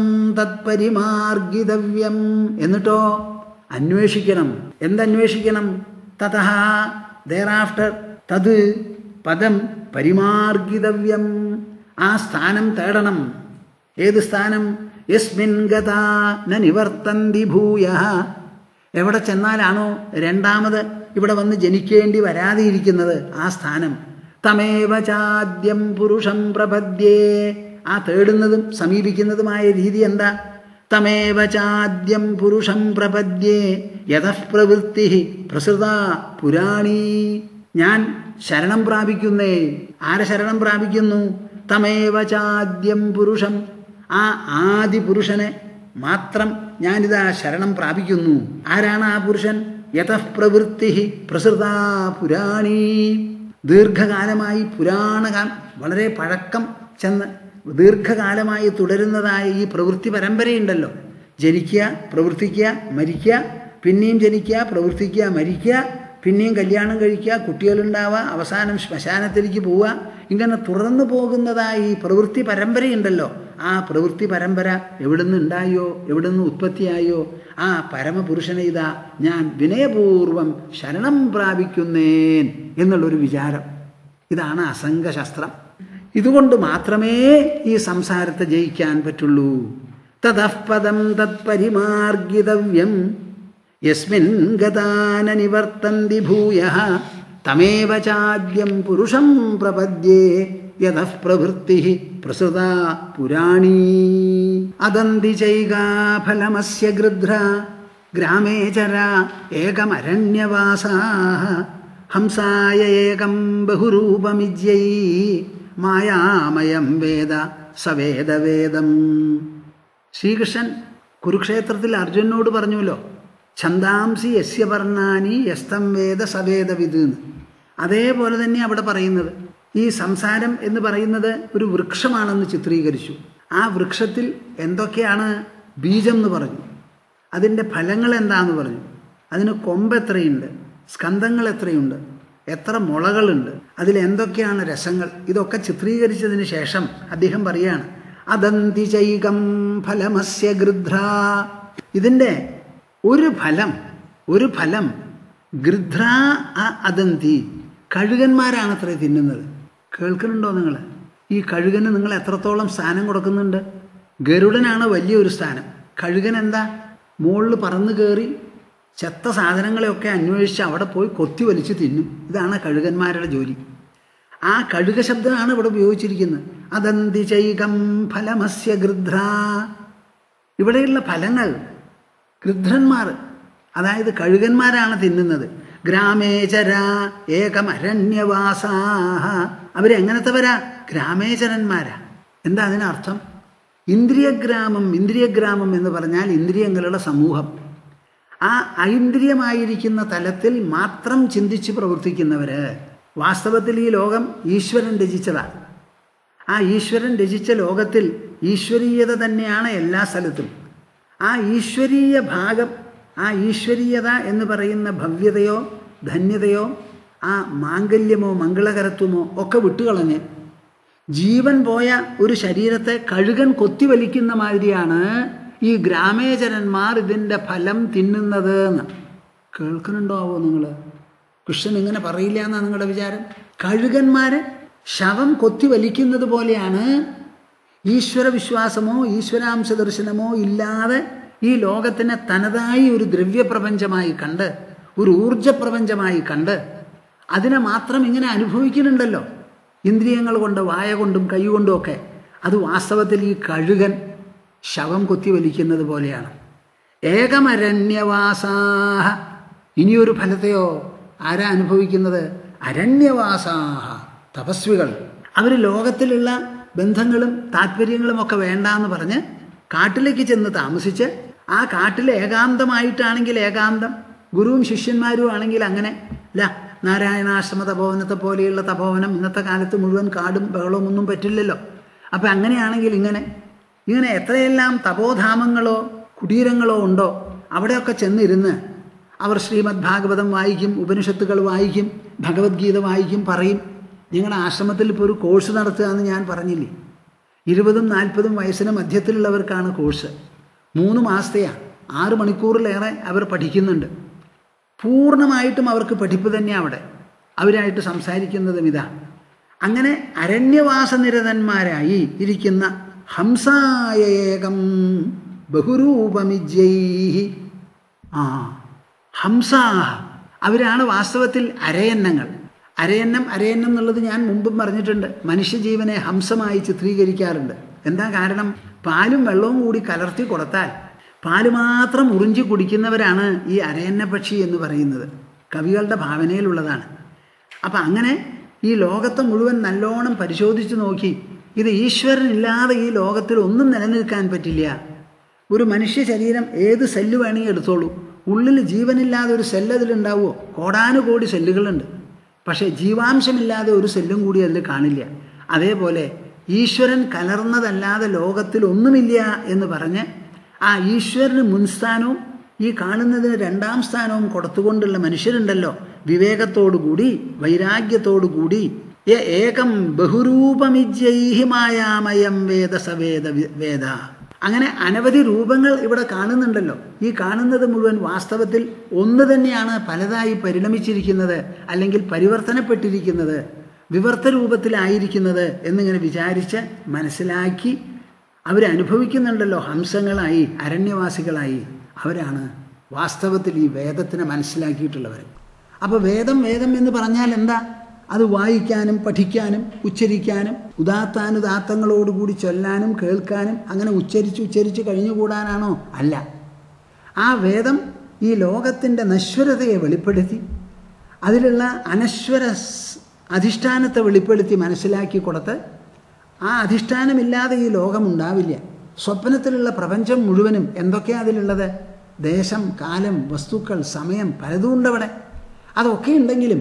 തത്പരിമാർഗിതവ്യം എന്നിട്ടോ അന്വേഷിക്കണം എന്തന്വേഷിക്കണം തതഹ ദാഫ്റ്റർ തത് പദം പരിമാർഗിതവ്യം ആ സ്ഥാനം തേടണം ഏത് സ്ഥാനം യസ്മിൻ ഗതാ ന നിവർത്തന്തി ഭൂയ എവിടെ ചെന്നാലാണോ രണ്ടാമത് ഇവിടെ വന്ന് ജനിക്കേണ്ടി വരാതെ ഇരിക്കുന്നത് ആ സ്ഥാനം തമേവ ചാദ്യം പുരുഷം പ്രപദ്യേ ആ തേടുന്നതും സമീപിക്കുന്നതുമായ രീതി എന്താ തമേവ ചാദ്യം പുരുഷം പ്രപദ്യേ യഥഃപ്രവൃത്തി പ്രസൃത പുരാണീ ഞാൻ ശരണം പ്രാപിക്കുന്നേ ആരെ ശരണം പ്രാപിക്കുന്നു തമേവ ചാദ്യം പുരുഷം ആ ആദി പുരുഷനെ മാത്രം ഞാനിതാ ശരണം പ്രാപിക്കുന്നു ആരാണ് ആ പുരുഷൻ യഥഃപ്രവൃത്തി പ്രസൃത പുരാണീ ദീർഘകാലമായി പുരാണകാലം വളരെ പഴക്കം ചെന്ന് ദീർഘകാലമായി തുടരുന്നതായ ഈ പ്രവൃത്തി പരമ്പരയുണ്ടല്ലോ ജനിക്കുക പ്രവർത്തിക്കുക മരിക്കുക പിന്നെയും ജനിക്കുക പ്രവർത്തിക്കുക മരിക്കുക പിന്നെയും കല്യാണം കഴിക്കുക കുട്ടികളുണ്ടാവുക അവസാനം ശ്മശാനത്തിലേക്ക് പോവുക ഇങ്ങനെ തുടർന്നു പോകുന്നതായ ഈ പ്രവൃത്തി പരമ്പരയുണ്ടല്ലോ ആ പ്രവൃത്തി പരമ്പര എവിടുന്ന് ഉണ്ടായോ എവിടുന്ന് ഉത്പത്തിയായോ ആ പരമപുരുഷനെ ഇതാ ഞാൻ വിനയപൂർവം ശരണം പ്രാപിക്കുന്നേൻ എന്നുള്ളൊരു വിചാരം ഇതാണ് അസംഗശസ്ത്രം ഇതുകൊണ്ട് മാത്രമേ ഈ സംസാരത്തെ ജയിക്കാൻ പറ്റുള്ളൂ തതഃപദം തത്പരിമാർഗിതവ്യം യസ്മിൻ ഗതാന നിവർത്തന്തി ഭൂയ തമേവ ചാദ്യം പുരുഷം പ്രപദ്യേ യതഃ പ്രവൃത്തി പ്രസൃത പുരാണീ അദന്തി ചൈകാഫലമസ്യ ഗൃധ്ര ഗ്രാമേ ചര ഏകമരണ്യവാസാ ഹംസായ ഏകം ബഹുരൂപമിജ്യൈ മായാമയം വേദ സവേദവേദം ശ്രീകൃഷ്ണൻ കുരുക്ഷേത്രത്തിൽ അർജുനോട് പറഞ്ഞുവല്ലോ ഛന്ദാംസി യസ്യ വർണ്ണാനി യസ്തം വേദ സവേദവിത് എന്ന് അതേപോലെ തന്നെ അവിടെ പറയുന്നത് ഈ സംസാരം എന്ന് പറയുന്നത് ഒരു വൃക്ഷമാണെന്ന് ചിത്രീകരിച്ചു ആ വൃക്ഷത്തിൽ എന്തൊക്കെയാണ് ബീജം എന്ന് പറഞ്ഞു അതിൻ്റെ ഫലങ്ങൾ എന്താന്ന് പറഞ്ഞു അതിന് കൊമ്പ് എത്രയുണ്ട് സ്കന്ധങ്ങൾ എത്രയുണ്ട് എത്ര മുളകളുണ്ട് അതിൽ എന്തൊക്കെയാണ് രസങ്ങൾ ഇതൊക്കെ ചിത്രീകരിച്ചതിന് ശേഷം അദ്ദേഹം പറയാണ് അദന്തി ചൈകം ഫലമസ്യ ഗൃധ്ര ഇതിൻ്റെ ഒരു ഫലം ഒരു ഫലം ഗൃധ്ര അദന്തി കഴുകന്മാരാണ് അത്ര തിന്നുന്നത് കേൾക്കുന്നുണ്ടോ നിങ്ങൾ ഈ കഴുകന് നിങ്ങൾ എത്രത്തോളം സ്ഥാനം കൊടുക്കുന്നുണ്ട് ഗരുഡനാണ് വലിയൊരു സ്ഥാനം കഴുകൻ എന്താ മുകളിൽ പറന്നു കയറി ചെത്ത സാധനങ്ങളെയൊക്കെ അന്വേഷിച്ച് അവിടെ പോയി കൊത്തി വലിച്ച് തിന്നും ഇതാണ് കഴുകന്മാരുടെ ജോലി ആ കഴുക ശബ്ദമാണ് ഇവിടെ ഉപയോഗിച്ചിരിക്കുന്നത് അദന്തി ചൈകം ഫലമസ്യ ഗൃധ്ര ഇവിടെയുള്ള ഫലങ്ങൾ ഗൃധ്രന്മാർ അതായത് കഴുകന്മാരാണ് തിന്നുന്നത് ഗ്രാമേചര ഏകമരണ്യവാസാഹ അവരെങ്ങനത്തെവരാ ഗ്രാമേചരന്മാരാ എന്താ അതിനർത്ഥം ഇന്ദ്രിയഗ്രാമം ഇന്ദ്രിയഗ്രാമം എന്ന് പറഞ്ഞാൽ ഇന്ദ്രിയങ്ങളുടെ സമൂഹം ആ ഐന്ദ്രിയമായിരിക്കുന്ന തലത്തിൽ മാത്രം ചിന്തിച്ച് പ്രവർത്തിക്കുന്നവര് വാസ്തവത്തിൽ ഈ ലോകം ഈശ്വരൻ രചിച്ചതാണ് ആ ഈശ്വരൻ രചിച്ച ലോകത്തിൽ ഈശ്വരീയത തന്നെയാണ് എല്ലാ സ്ഥലത്തും ആ ഈശ്വരീയ ഭാഗം ആ ഈശ്വരീയത എന്ന് പറയുന്ന ഭവ്യതയോ ധന്യതയോ ആ മാംഗല്യമോ മംഗളകരത്വമോ ഒക്കെ വിട്ടുകളഞ്ഞ് ജീവൻ പോയ ഒരു ശരീരത്തെ കഴുകൻ കൊത്തിവലിക്കുന്ന മാതിരിയാണ് ഈ ഗ്രാമേചരന്മാർ ഇതിൻ്റെ ഫലം തിന്നുന്നത് എന്ന് കേൾക്കുന്നുണ്ടോ ആവോ നിങ്ങൾ കൃഷ്ണൻ ഇങ്ങനെ പറയില്ല എന്നാണ് നിങ്ങളുടെ വിചാരം കഴുകന്മാർ ശവം കൊത്തിവലിക്കുന്നത് പോലെയാണ് ഈശ്വര വിശ്വാസമോ ഈശ്വരാംശ ദർശനമോ ഇല്ലാതെ ഈ ലോകത്തിനെ തനതായി ഒരു ദ്രവ്യപ്രപഞ്ചമായി കണ്ട് ഒരു ഊർജപ്രപഞ്ചമായി കണ്ട് അതിനെ മാത്രം ഇങ്ങനെ അനുഭവിക്കുന്നുണ്ടല്ലോ ഇന്ദ്രിയങ്ങൾ കൊണ്ട് വായ കൊണ്ടും കൈ കൊണ്ടും ഒക്കെ അത് വാസ്തവത്തിൽ ഈ കഴുകൻ ശവം കൊത്തിവലിക്കുന്നത് പോലെയാണ് ഏകമരണ്യവാസാഹ ഇനിയൊരു ഫലത്തെയോ ആരാ അനുഭവിക്കുന്നത് അരണ്യവാസാഹ തപസ്വികൾ അവർ ലോകത്തിലുള്ള ബന്ധങ്ങളും താല്പര്യങ്ങളും ഒക്കെ വേണ്ട എന്ന് പറഞ്ഞ് കാട്ടിലേക്ക് ചെന്ന് താമസിച്ച് ആ കാട്ടിൽ ഏകാന്തമായിട്ടാണെങ്കിൽ ഏകാന്തം ഗുരുവും ശിഷ്യന്മാരും ആണെങ്കിൽ അങ്ങനെ അല്ല നാരായണാശ്രമ തപോവനത്തെ പോലെയുള്ള തപോവനം ഇന്നത്തെ കാലത്ത് മുഴുവൻ കാടും ബഹളവും ഒന്നും പറ്റില്ലല്ലോ അപ്പം അങ്ങനെയാണെങ്കിൽ ഇങ്ങനെ ഇങ്ങനെ എത്രയെല്ലാം തപോധാമങ്ങളോ കുടീരങ്ങളോ ഉണ്ടോ അവിടെയൊക്കെ ചെന്നിരുന്ന് അവർ ശ്രീമദ് ഭാഗവതം വായിക്കും ഉപനിഷത്തുകൾ വായിക്കും ഭഗവത്ഗീത വായിക്കും പറയും നിങ്ങളുടെ ആശ്രമത്തിൽ ഇപ്പോൾ ഒരു കോഴ്സ് നടത്തുക എന്ന് ഞാൻ പറഞ്ഞില്ലേ ഇരുപതും നാൽപ്പതും വയസ്സിന് മധ്യത്തിലുള്ളവർക്കാണ് കോഴ്സ് മൂന്ന് മാസത്തെയാണ് ആറ് മണിക്കൂറിലേറെ അവർ പഠിക്കുന്നുണ്ട് പൂർണ്ണമായിട്ടും അവർക്ക് പഠിപ്പ് തന്നെ അവിടെ അവരായിട്ട് സംസാരിക്കുന്നതും ഇതാ അങ്ങനെ അരണ്യവാസനിരതന്മാരായി ഇരിക്കുന്ന ഹംസായേകം ബഹുരൂപമിജ്യൈ ആ ഹംസാഹ അവരാണ് വാസ്തവത്തിൽ അരയന്നങ്ങൾ അരയന്നം അരയന്നം എന്നുള്ളത് ഞാൻ മുമ്പും പറഞ്ഞിട്ടുണ്ട് മനുഷ്യജീവനെ ഹംസമായി ചിത്രീകരിക്കാറുണ്ട് എന്താ കാരണം പാലും വെള്ളവും കൂടി കലർത്തി കൊടുത്താൽ പാല് മാത്രം ഉറിഞ്ചി കുടിക്കുന്നവരാണ് ഈ അരയന്ന പക്ഷി എന്ന് പറയുന്നത് കവികളുടെ ഭാവനയിലുള്ളതാണ് അപ്പം അങ്ങനെ ഈ ലോകത്തെ മുഴുവൻ നല്ലോണം പരിശോധിച്ച് നോക്കി ഇത് ഈശ്വരനില്ലാതെ ഈ ലോകത്തിൽ ഒന്നും നിലനിൽക്കാൻ പറ്റില്ല ഒരു മനുഷ്യ ശരീരം ഏത് സെല്ല് വേണമെങ്കിൽ എടുത്തോളൂ ഉള്ളിൽ ജീവനില്ലാതെ ഒരു സെല്ല് അതിലുണ്ടാവുമോ കോടാനുകോടി സെല്ലുകളുണ്ട് പക്ഷേ ജീവാംശമില്ലാതെ ഒരു സെല്ലും കൂടി അതിൽ കാണില്ല അതേപോലെ ഈശ്വരൻ കലർന്നതല്ലാതെ ലോകത്തിൽ ഒന്നുമില്ല എന്ന് പറഞ്ഞ് ആ ഈശ്വരന് മുൻസ്ഥാനവും ഈ കാണുന്നതിന് രണ്ടാം സ്ഥാനവും കൊടുത്തുകൊണ്ടുള്ള വിവേകത്തോടുകൂടി വൈരാഗ്യത്തോടുകൂടി ഏകം ബഹുരൂപമിജ്യൈഹി മായാമയം വേദ സവേദ വേദ അങ്ങനെ അനവധി രൂപങ്ങൾ ഇവിടെ കാണുന്നുണ്ടല്ലോ ഈ കാണുന്നത് മുഴുവൻ വാസ്തവത്തിൽ ഒന്ന് തന്നെയാണ് പലതായി പരിണമിച്ചിരിക്കുന്നത് അല്ലെങ്കിൽ പരിവർത്തനപ്പെട്ടിരിക്കുന്നത് വിവർത്ത രൂപത്തിലായിരിക്കുന്നത് എന്നിങ്ങനെ വിചാരിച്ച് മനസ്സിലാക്കി അവരനുഭവിക്കുന്നുണ്ടല്ലോ ഹംസങ്ങളായി അരണ്യവാസികളായി അവരാണ് വാസ്തവത്തിൽ ഈ വേദത്തിനെ മനസ്സിലാക്കിയിട്ടുള്ളവർ അപ്പോൾ വേദം വേദം എന്ന് പറഞ്ഞാൽ എന്താ അത് വായിക്കാനും പഠിക്കാനും ഉച്ചരിക്കാനും ഉദാത്താനുദാത്തങ്ങളോടുകൂടി ചൊല്ലാനും കേൾക്കാനും അങ്ങനെ ഉച്ചരിച്ച് ഉച്ചരിച്ച് കഴിഞ്ഞുകൂടാനാണോ അല്ല ആ വേദം ഈ ലോകത്തിൻ്റെ നശ്വരതയെ വെളിപ്പെടുത്തി അതിലുള്ള അനശ്വര അധിഷ്ഠാനത്തെ വെളിപ്പെടുത്തി മനസ്സിലാക്കി കൊടുത്ത് ആ അധിഷ്ഠാനമില്ലാതെ ഈ ലോകം ഉണ്ടാവില്ല സ്വപ്നത്തിലുള്ള പ്രപഞ്ചം മുഴുവനും എന്തൊക്കെയാണ് അതിലുള്ളത് ദേശം കാലം വസ്തുക്കൾ സമയം പലതും ഉണ്ടവിടെ അതൊക്കെ ഉണ്ടെങ്കിലും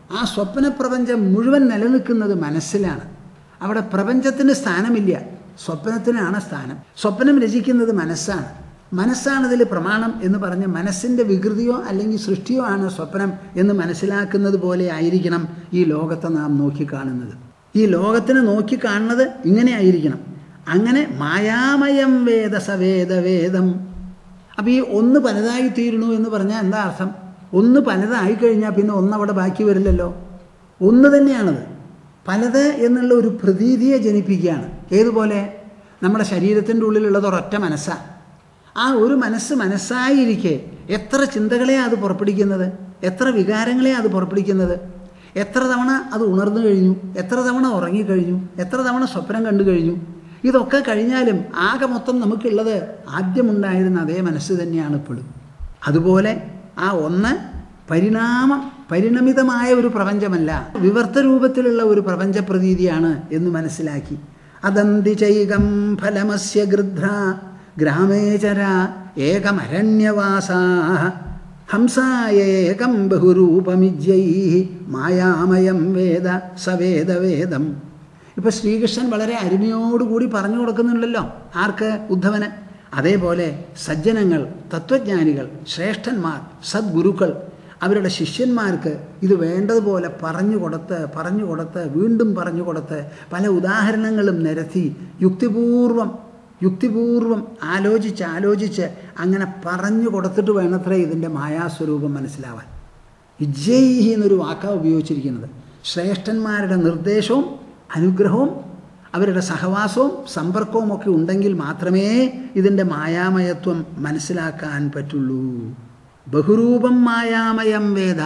ആ സ്വപ്ന പ്രപഞ്ചം മുഴുവൻ നിലനിൽക്കുന്നത് മനസ്സിലാണ് അവിടെ പ്രപഞ്ചത്തിന് സ്ഥാനമില്ല സ്വപ്നത്തിനാണ് സ്ഥാനം സ്വപ്നം രചിക്കുന്നത് മനസ്സാണ് മനസ്സാണ് ഇതിൽ പ്രമാണം എന്ന് പറഞ്ഞ് മനസ്സിൻ്റെ വികൃതിയോ അല്ലെങ്കിൽ സൃഷ്ടിയോ ആണ് സ്വപ്നം എന്ന് മനസ്സിലാക്കുന്നത് പോലെ ആയിരിക്കണം ഈ ലോകത്തെ നാം നോക്കിക്കാണുന്നത് ഈ ലോകത്തിനെ നോക്കിക്കാണുന്നത് ഇങ്ങനെ ആയിരിക്കണം അങ്ങനെ മായാമയം വേദ സവേദ വേദം അപ്പോൾ ഈ ഒന്ന് പലതായി തീരണു എന്ന് പറഞ്ഞാൽ എന്താ അർത്ഥം ഒന്ന് പലതായി കഴിഞ്ഞാൽ പിന്നെ ഒന്നവിടെ ബാക്കി വരില്ലല്ലോ ഒന്ന് തന്നെയാണത് പലത് എന്നുള്ള ഒരു പ്രതീതിയെ ജനിപ്പിക്കുകയാണ് ഏതുപോലെ നമ്മുടെ ശരീരത്തിൻ്റെ ഉള്ളിലുള്ളത് ഒരൊറ്റ മനസ്സാണ് ആ ഒരു മനസ്സ് മനസ്സായിരിക്കെ എത്ര ചിന്തകളെയാണ് അത് പുറപ്പെടുവിക്കുന്നത് എത്ര വികാരങ്ങളെയാണ് അത് പുറപ്പെടുവിക്കുന്നത് എത്ര തവണ അത് ഉണർന്നു കഴിഞ്ഞു എത്ര തവണ ഉറങ്ങിക്കഴിഞ്ഞു എത്ര തവണ സ്വപ്നം കണ്ടു കഴിഞ്ഞു ഇതൊക്കെ കഴിഞ്ഞാലും ആകെ മൊത്തം നമുക്കുള്ളത് ആദ്യമുണ്ടായിരുന്ന അതേ മനസ്സ് തന്നെയാണ് ഇപ്പോഴും അതുപോലെ ആ ഒന്ന് പരിണാമം പരിണമിതമായ ഒരു പ്രപഞ്ചമല്ല വിവർത്ത രൂപത്തിലുള്ള ഒരു പ്രപഞ്ച പ്രതീതിയാണ് എന്ന് മനസ്സിലാക്കി അതന്തിചൈകം ഫലമസ്യ ഗൃധ്ര ഗ്രാമേചര ഏകമരണ്യവാസാ ഹംസായേകം ബഹുരൂപമിജ്യൈ മായാമയം വേദ സവേദ വേദം ഇപ്പൊ ശ്രീകൃഷ്ണൻ വളരെ അരുമയോടുകൂടി പറഞ്ഞു കൊടുക്കുന്നുണ്ടല്ലോ ആർക്ക് ഉദ്ധവന് അതേപോലെ സജ്ജനങ്ങൾ തത്വജ്ഞാനികൾ ശ്രേഷ്ഠന്മാർ സദ്ഗുരുക്കൾ അവരുടെ ശിഷ്യന്മാർക്ക് ഇത് വേണ്ടതുപോലെ പറഞ്ഞു കൊടുത്ത് പറഞ്ഞു കൊടുത്ത് വീണ്ടും പറഞ്ഞു കൊടുത്ത് പല ഉദാഹരണങ്ങളും നിരത്തി യുക്തിപൂർവം യുക്തിപൂർവം ആലോചിച്ച് ആലോചിച്ച് അങ്ങനെ പറഞ്ഞു കൊടുത്തിട്ട് വേണത്രേ ഇതിൻ്റെ മായാസ്വരൂപം മനസ്സിലാവാൻ ഇജ്ജൈഹി എന്നൊരു വാക്കാണ് ഉപയോഗിച്ചിരിക്കുന്നത് ശ്രേഷ്ഠന്മാരുടെ നിർദ്ദേശവും അനുഗ്രഹവും അവരുടെ സഹവാസവും സമ്പർക്കവും ഒക്കെ ഉണ്ടെങ്കിൽ മാത്രമേ ഇതിൻ്റെ മായാമയത്വം മനസ്സിലാക്കാൻ പറ്റുള്ളൂ ബഹുരൂപം മായാമയം വേദ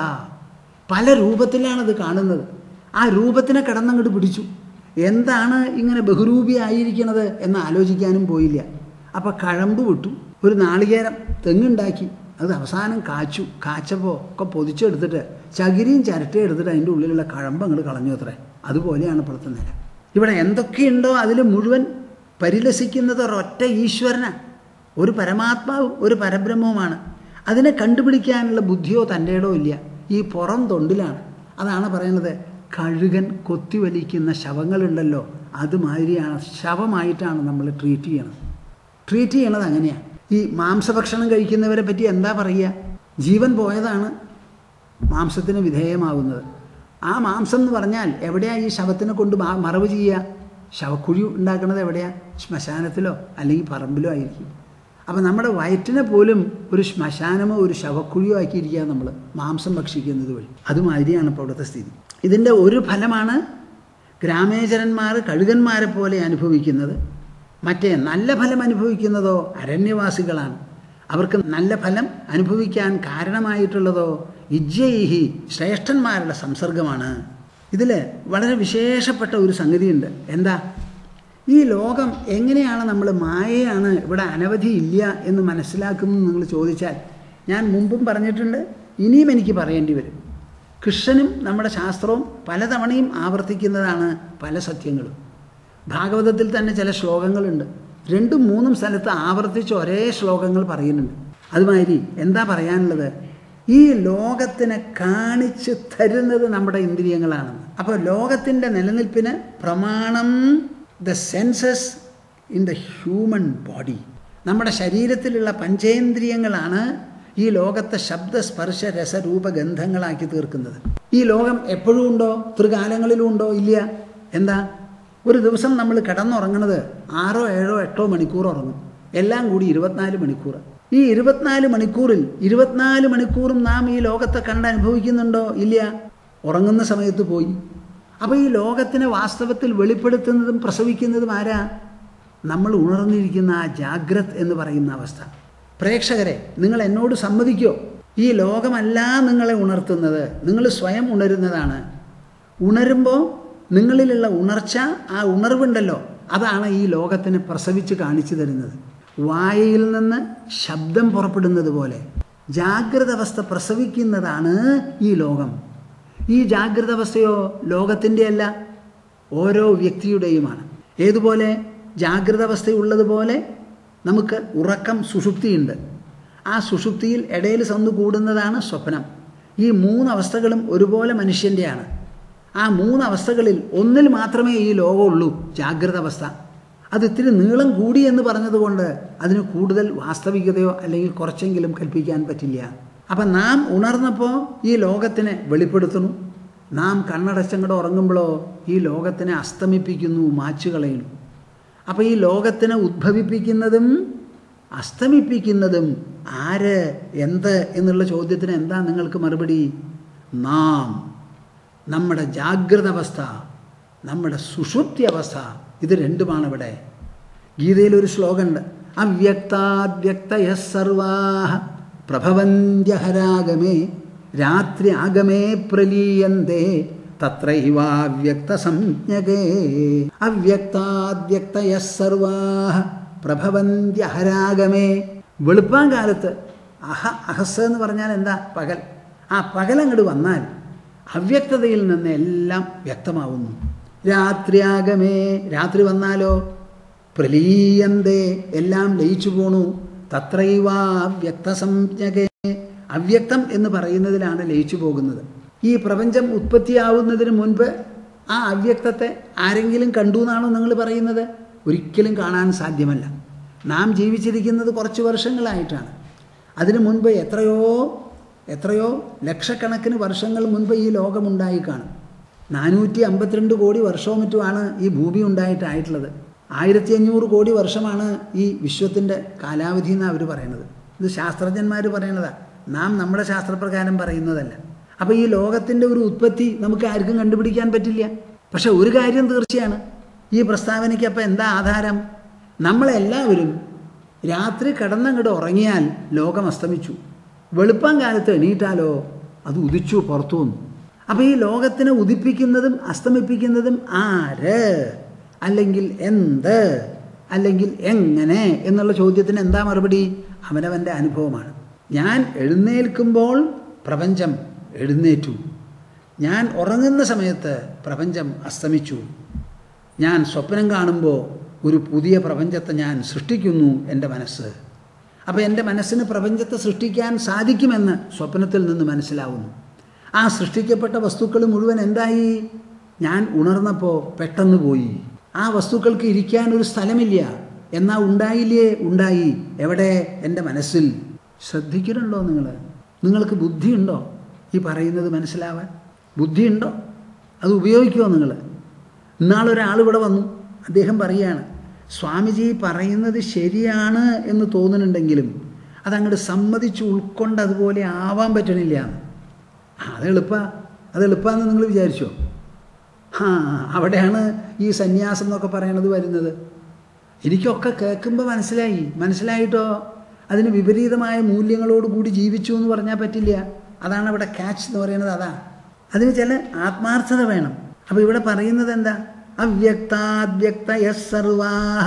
പല രൂപത്തിലാണത് കാണുന്നത് ആ രൂപത്തിനെ കിടന്നങ്ങോട്ട് പിടിച്ചു എന്താണ് ഇങ്ങനെ ബഹുരൂപിയായിരിക്കണത് എന്ന് ആലോചിക്കാനും പോയില്ല അപ്പോൾ കഴമ്പ് വിട്ടു ഒരു നാളികേരം തെങ്ങുണ്ടാക്കി അത് അവസാനം കാച്ചു കാച്ചപ്പോൾ ഒക്കെ പൊതിച്ചെടുത്തിട്ട് ചകിരിയും ചിരട്ടയും എടുത്തിട്ട് അതിൻ്റെ ഉള്ളിലുള്ള കഴമ്പ് അങ്ങോട്ട് കളഞ്ഞു അത്രേ അതുപോലെയാണ് ഇപ്പോഴത്തെ നില ഇവിടെ എന്തൊക്കെയുണ്ടോ അതിൽ മുഴുവൻ പരിലസിക്കുന്നത് ഒരൊറ്റ ഈശ്വരനാണ് ഒരു പരമാത്മാവും ഒരു പരബ്രഹ്മവുമാണ് അതിനെ കണ്ടുപിടിക്കാനുള്ള ബുദ്ധിയോ തൻ്റെടോ ഇല്ല ഈ പുറം തൊണ്ടിലാണ് അതാണ് പറയുന്നത് കഴുകൻ കൊത്തിവലിക്കുന്ന ശവങ്ങളുണ്ടല്ലോ അതുമാതിരിയാണ് ശവമായിട്ടാണ് നമ്മൾ ട്രീറ്റ് ചെയ്യണത് ട്രീറ്റ് ചെയ്യണത് അങ്ങനെയാണ് ഈ മാംസഭക്ഷണം കഴിക്കുന്നവരെ പറ്റി എന്താ പറയുക ജീവൻ പോയതാണ് മാംസത്തിന് വിധേയമാവുന്നത് ആ മാംസം എന്ന് പറഞ്ഞാൽ എവിടെയാണ് ഈ ശവത്തിനെ കൊണ്ട് മറവ് ചെയ്യുക ശവക്കുഴി ഉണ്ടാക്കുന്നത് എവിടെയാണ് ശ്മശാനത്തിലോ അല്ലെങ്കിൽ പറമ്പിലോ ആയിരിക്കും അപ്പോൾ നമ്മുടെ വയറ്റിനെ പോലും ഒരു ശ്മശാനമോ ഒരു ശവക്കുഴിയോ ആക്കിയിരിക്കുക നമ്മൾ മാംസം ഭക്ഷിക്കുന്നത് വഴി അതുമാതിരിയാണ് ഇപ്പോൾ ഇവിടുത്തെ സ്ഥിതി ഇതിൻ്റെ ഒരു ഫലമാണ് ഗ്രാമേചരന്മാർ കഴുകന്മാരെ പോലെ അനുഭവിക്കുന്നത് മറ്റേ നല്ല ഫലം അനുഭവിക്കുന്നതോ അരണ്യവാസികളാണ് അവർക്ക് നല്ല ഫലം അനുഭവിക്കാൻ കാരണമായിട്ടുള്ളതോ ഇജ്ജയിഹി ശ്രേഷ്ഠന്മാരുടെ സംസർഗമാണ് ഇതിൽ വളരെ വിശേഷപ്പെട്ട ഒരു സംഗതിയുണ്ട് എന്താ ഈ ലോകം എങ്ങനെയാണ് നമ്മൾ മായയാണ് ഇവിടെ അനവധി ഇല്ല എന്ന് മനസ്സിലാക്കുന്നത് നിങ്ങൾ ചോദിച്ചാൽ ഞാൻ മുമ്പും പറഞ്ഞിട്ടുണ്ട് ഇനിയും എനിക്ക് പറയേണ്ടി വരും കൃഷ്ണനും നമ്മുടെ ശാസ്ത്രവും പലതവണയും ആവർത്തിക്കുന്നതാണ് പല സത്യങ്ങളും ഭാഗവതത്തിൽ തന്നെ ചില ശ്ലോകങ്ങളുണ്ട് രണ്ടും മൂന്നും സ്ഥലത്ത് ആവർത്തിച്ച് ഒരേ ശ്ലോകങ്ങൾ പറയുന്നുണ്ട് അതുമാതിരി എന്താ പറയാനുള്ളത് ഈ ലോകത്തിനെ കാണിച്ച് തരുന്നത് നമ്മുടെ ഇന്ദ്രിയങ്ങളാണെന്ന് അപ്പോൾ ലോകത്തിൻ്റെ നിലനിൽപ്പിന് പ്രമാണം the senses in the human body നമ്മുടെ ശരീരത്തിലുള്ള പഞ്ചേന്ദ്രിയങ്ങളാണ് ഈ ലോകത്തെ ശബ്ദ സ്പർശ രസരൂപ ഗന്ധങ്ങളാക്കി തീർക്കുന്നത് ഈ ലോകം എപ്പോഴും ഉണ്ടോ ത്രികാലങ്ങളിലും ഉണ്ടോ ഇല്ല എന്താ ഒരു ദിവസം നമ്മൾ കിടന്നുറങ്ങണത് ആറോ ഏഴോ എട്ടോ മണിക്കൂർ ഉറങ്ങും എല്ലാം കൂടി ഇരുപത്തിനാല് മണിക്കൂർ ഈ ഇരുപത്തിനാല് മണിക്കൂറിൽ ഇരുപത്തിനാല് മണിക്കൂറും നാം ഈ ലോകത്തെ കണ്ട് അനുഭവിക്കുന്നുണ്ടോ ഇല്ല ഉറങ്ങുന്ന സമയത്ത് പോയി അപ്പോൾ ഈ ലോകത്തിനെ വാസ്തവത്തിൽ വെളിപ്പെടുത്തുന്നതും പ്രസവിക്കുന്നതും ആരാ നമ്മൾ ഉണർന്നിരിക്കുന്ന ആ ജാഗ്രത് എന്ന് പറയുന്ന അവസ്ഥ പ്രേക്ഷകരെ നിങ്ങൾ എന്നോട് സമ്മതിക്കോ ഈ ലോകമല്ല നിങ്ങളെ ഉണർത്തുന്നത് നിങ്ങൾ സ്വയം ഉണരുന്നതാണ് ഉണരുമ്പോൾ നിങ്ങളിലുള്ള ഉണർച്ച ആ ഉണർവുണ്ടല്ലോ അതാണ് ഈ ലോകത്തിന് പ്രസവിച്ച് കാണിച്ചു തരുന്നത് വായയിൽ നിന്ന് ശബ്ദം പുറപ്പെടുന്നത് പോലെ ജാഗ്രത അവസ്ഥ പ്രസവിക്കുന്നതാണ് ഈ ലോകം ഈ ജാഗ്രത അവസ്ഥയോ ലോകത്തിൻ്റെ അല്ല ഓരോ വ്യക്തിയുടെയുമാണ് ഏതുപോലെ ജാഗ്രത അവസ്ഥയുള്ളതുപോലെ നമുക്ക് ഉറക്കം സുഷുപ്തിയുണ്ട് ആ സുഷുപ്തിയിൽ ഇടയിൽ സന്ന് കൂടുന്നതാണ് സ്വപ്നം ഈ മൂന്ന് അവസ്ഥകളും ഒരുപോലെ മനുഷ്യൻ്റെയാണ് ആ മൂന്ന് അവസ്ഥകളിൽ ഒന്നിൽ മാത്രമേ ഈ ലോകമുള്ളൂ ജാഗ്രത അവസ്ഥ അത് ഇത്തിരി നീളം കൂടി എന്ന് പറഞ്ഞതുകൊണ്ട് അതിന് കൂടുതൽ വാസ്തവികതയോ അല്ലെങ്കിൽ കുറച്ചെങ്കിലും കൽപ്പിക്കാൻ പറ്റില്ല അപ്പം നാം ഉണർന്നപ്പോൾ ഈ ലോകത്തിനെ വെളിപ്പെടുത്തുന്നു നാം കണ്ണടച്ചങ്ങോട്ട് ഉറങ്ങുമ്പോഴോ ഈ ലോകത്തിനെ അസ്തമിപ്പിക്കുന്നു മാച്ചു കളയുന്നു അപ്പോൾ ഈ ലോകത്തിനെ ഉദ്ഭവിപ്പിക്കുന്നതും അസ്തമിപ്പിക്കുന്നതും ആര് എന്ത് എന്നുള്ള ചോദ്യത്തിന് എന്താ നിങ്ങൾക്ക് മറുപടി നാം നമ്മുടെ ജാഗ്രത അവസ്ഥ നമ്മുടെ സുഷുപ്തി അവസ്ഥ ഇത് രണ്ടുമാണ് ഇവിടെ ഗീതയിൽ ഒരു ശ്ലോകമുണ്ട് അവ്യക്താദ്യക്തയ സർവാഹ പ്രഭവന്ത്യഹരാഗമേ രാത്രി ആഗമേ പ്രലീയന്തേ തത്രൈവാവ്യക്ത സംജ്ഞകേ അവ്യക്താദ്യക്തയ സർവാഹ പ്രഭവന്ത്യഹരാഗമേ വെളുപ്പാൻ കാലത്ത് അഹ അഹസ് എന്ന് പറഞ്ഞാൽ എന്താ പകൽ ആ പകൽ അങ്ങോട്ട് വന്നാൽ അവ്യക്തതയിൽ നിന്ന് എല്ലാം വ്യക്തമാവുന്നു രാത്രിയാഗമേ രാത്രി വന്നാലോ പ്രലീയന്തേ എല്ലാം ലയിച്ചു പോണു തത്രൈവ അവ്യക്ത സംജ്ഞകേ അവ്യക്തം എന്ന് പറയുന്നതിലാണ് ലയിച്ചു പോകുന്നത് ഈ പ്രപഞ്ചം ഉത്പത്തിയാവുന്നതിന് മുൻപ് ആ അവ്യക്തത്തെ ആരെങ്കിലും കണ്ടു എന്നാണോ നിങ്ങൾ പറയുന്നത് ഒരിക്കലും കാണാൻ സാധ്യമല്ല നാം ജീവിച്ചിരിക്കുന്നത് കുറച്ച് വർഷങ്ങളായിട്ടാണ് അതിനു മുൻപ് എത്രയോ എത്രയോ ലക്ഷക്കണക്കിന് വർഷങ്ങൾ മുൻപ് ഈ ലോകമുണ്ടായി കാണും നാനൂറ്റി അമ്പത്തിരണ്ട് കോടി വർഷവും മറ്റുമാണ് ഈ ഭൂമി ഉണ്ടായിട്ടായിട്ടുള്ളത് ആയിരത്തി അഞ്ഞൂറ് കോടി വർഷമാണ് ഈ വിശ്വത്തിൻ്റെ കാലാവധി എന്നാണ് അവർ പറയുന്നത് ഇത് ശാസ്ത്രജ്ഞന്മാർ പറയണതാണ് നാം നമ്മുടെ ശാസ്ത്രപ്രകാരം പറയുന്നതല്ല അപ്പോൾ ഈ ലോകത്തിൻ്റെ ഒരു ഉത്പത്തി നമുക്ക് ആർക്കും കണ്ടുപിടിക്കാൻ പറ്റില്ല പക്ഷെ ഒരു കാര്യം തീർച്ചയാണ് ഈ പ്രസ്താവനയ്ക്ക് അപ്പോൾ എന്താ ആധാരം നമ്മളെല്ലാവരും രാത്രി കിടന്നങ്ങോട്ട് ഉറങ്ങിയാൽ ലോകം അസ്തമിച്ചു വെളുപ്പം കാലത്ത് എണീറ്റാലോ അത് ഉദിച്ചു പുറത്തു വന്നു അപ്പോൾ ഈ ലോകത്തിനെ ഉദിപ്പിക്കുന്നതും അസ്തമിപ്പിക്കുന്നതും ആര് അല്ലെങ്കിൽ എന്ത് അല്ലെങ്കിൽ എങ്ങനെ എന്നുള്ള ചോദ്യത്തിന് എന്താ മറുപടി അവനവൻ്റെ അനുഭവമാണ് ഞാൻ എഴുന്നേൽക്കുമ്പോൾ പ്രപഞ്ചം എഴുന്നേറ്റു ഞാൻ ഉറങ്ങുന്ന സമയത്ത് പ്രപഞ്ചം അസ്തമിച്ചു ഞാൻ സ്വപ്നം കാണുമ്പോൾ ഒരു പുതിയ പ്രപഞ്ചത്തെ ഞാൻ സൃഷ്ടിക്കുന്നു എൻ്റെ മനസ്സ് അപ്പോൾ എൻ്റെ മനസ്സിന് പ്രപഞ്ചത്തെ സൃഷ്ടിക്കാൻ സാധിക്കുമെന്ന് സ്വപ്നത്തിൽ നിന്ന് മനസ്സിലാവുന്നു ആ സൃഷ്ടിക്കപ്പെട്ട വസ്തുക്കൾ മുഴുവൻ എന്തായി ഞാൻ ഉണർന്നപ്പോൾ പെട്ടെന്ന് പോയി ആ വസ്തുക്കൾക്ക് ഇരിക്കാൻ ഒരു സ്ഥലമില്ല എന്നാ ഉണ്ടായില്ലേ ഉണ്ടായി എവിടെ എൻ്റെ മനസ്സിൽ ശ്രദ്ധിക്കുന്നുണ്ടോ നിങ്ങൾ നിങ്ങൾക്ക് ബുദ്ധിയുണ്ടോ ഈ പറയുന്നത് മനസ്സിലാവാൻ ബുദ്ധിയുണ്ടോ അത് ഉപയോഗിക്കുമോ നിങ്ങൾ ഇന്നാളൊരാൾ ഇവിടെ വന്നു അദ്ദേഹം പറയുകയാണ് സ്വാമിജി പറയുന്നത് ശരിയാണ് എന്ന് തോന്നുന്നുണ്ടെങ്കിലും അതങ്ങോട്ട് സമ്മതിച്ച് ഉൾക്കൊണ്ട് അതുപോലെ ആവാൻ പറ്റണില്ല അത് എളുപ്പ അത് എളുപ്പമെന്ന് നിങ്ങൾ വിചാരിച്ചോ ആ അവിടെയാണ് ഈ സന്യാസം എന്നൊക്കെ പറയണത് വരുന്നത് എനിക്കൊക്കെ കേൾക്കുമ്പോൾ മനസ്സിലായി മനസ്സിലായിട്ടോ അതിന് വിപരീതമായ മൂല്യങ്ങളോട് കൂടി ജീവിച്ചു എന്ന് പറഞ്ഞാൽ പറ്റില്ല അതാണ് അവിടെ ക്യാച്ച് എന്ന് പറയുന്നത് അതാ അതിന് ചില ആത്മാർത്ഥത വേണം അപ്പോൾ ഇവിടെ പറയുന്നത് എന്താ അവ്യക്താദ്യക്തയ സർവാഹ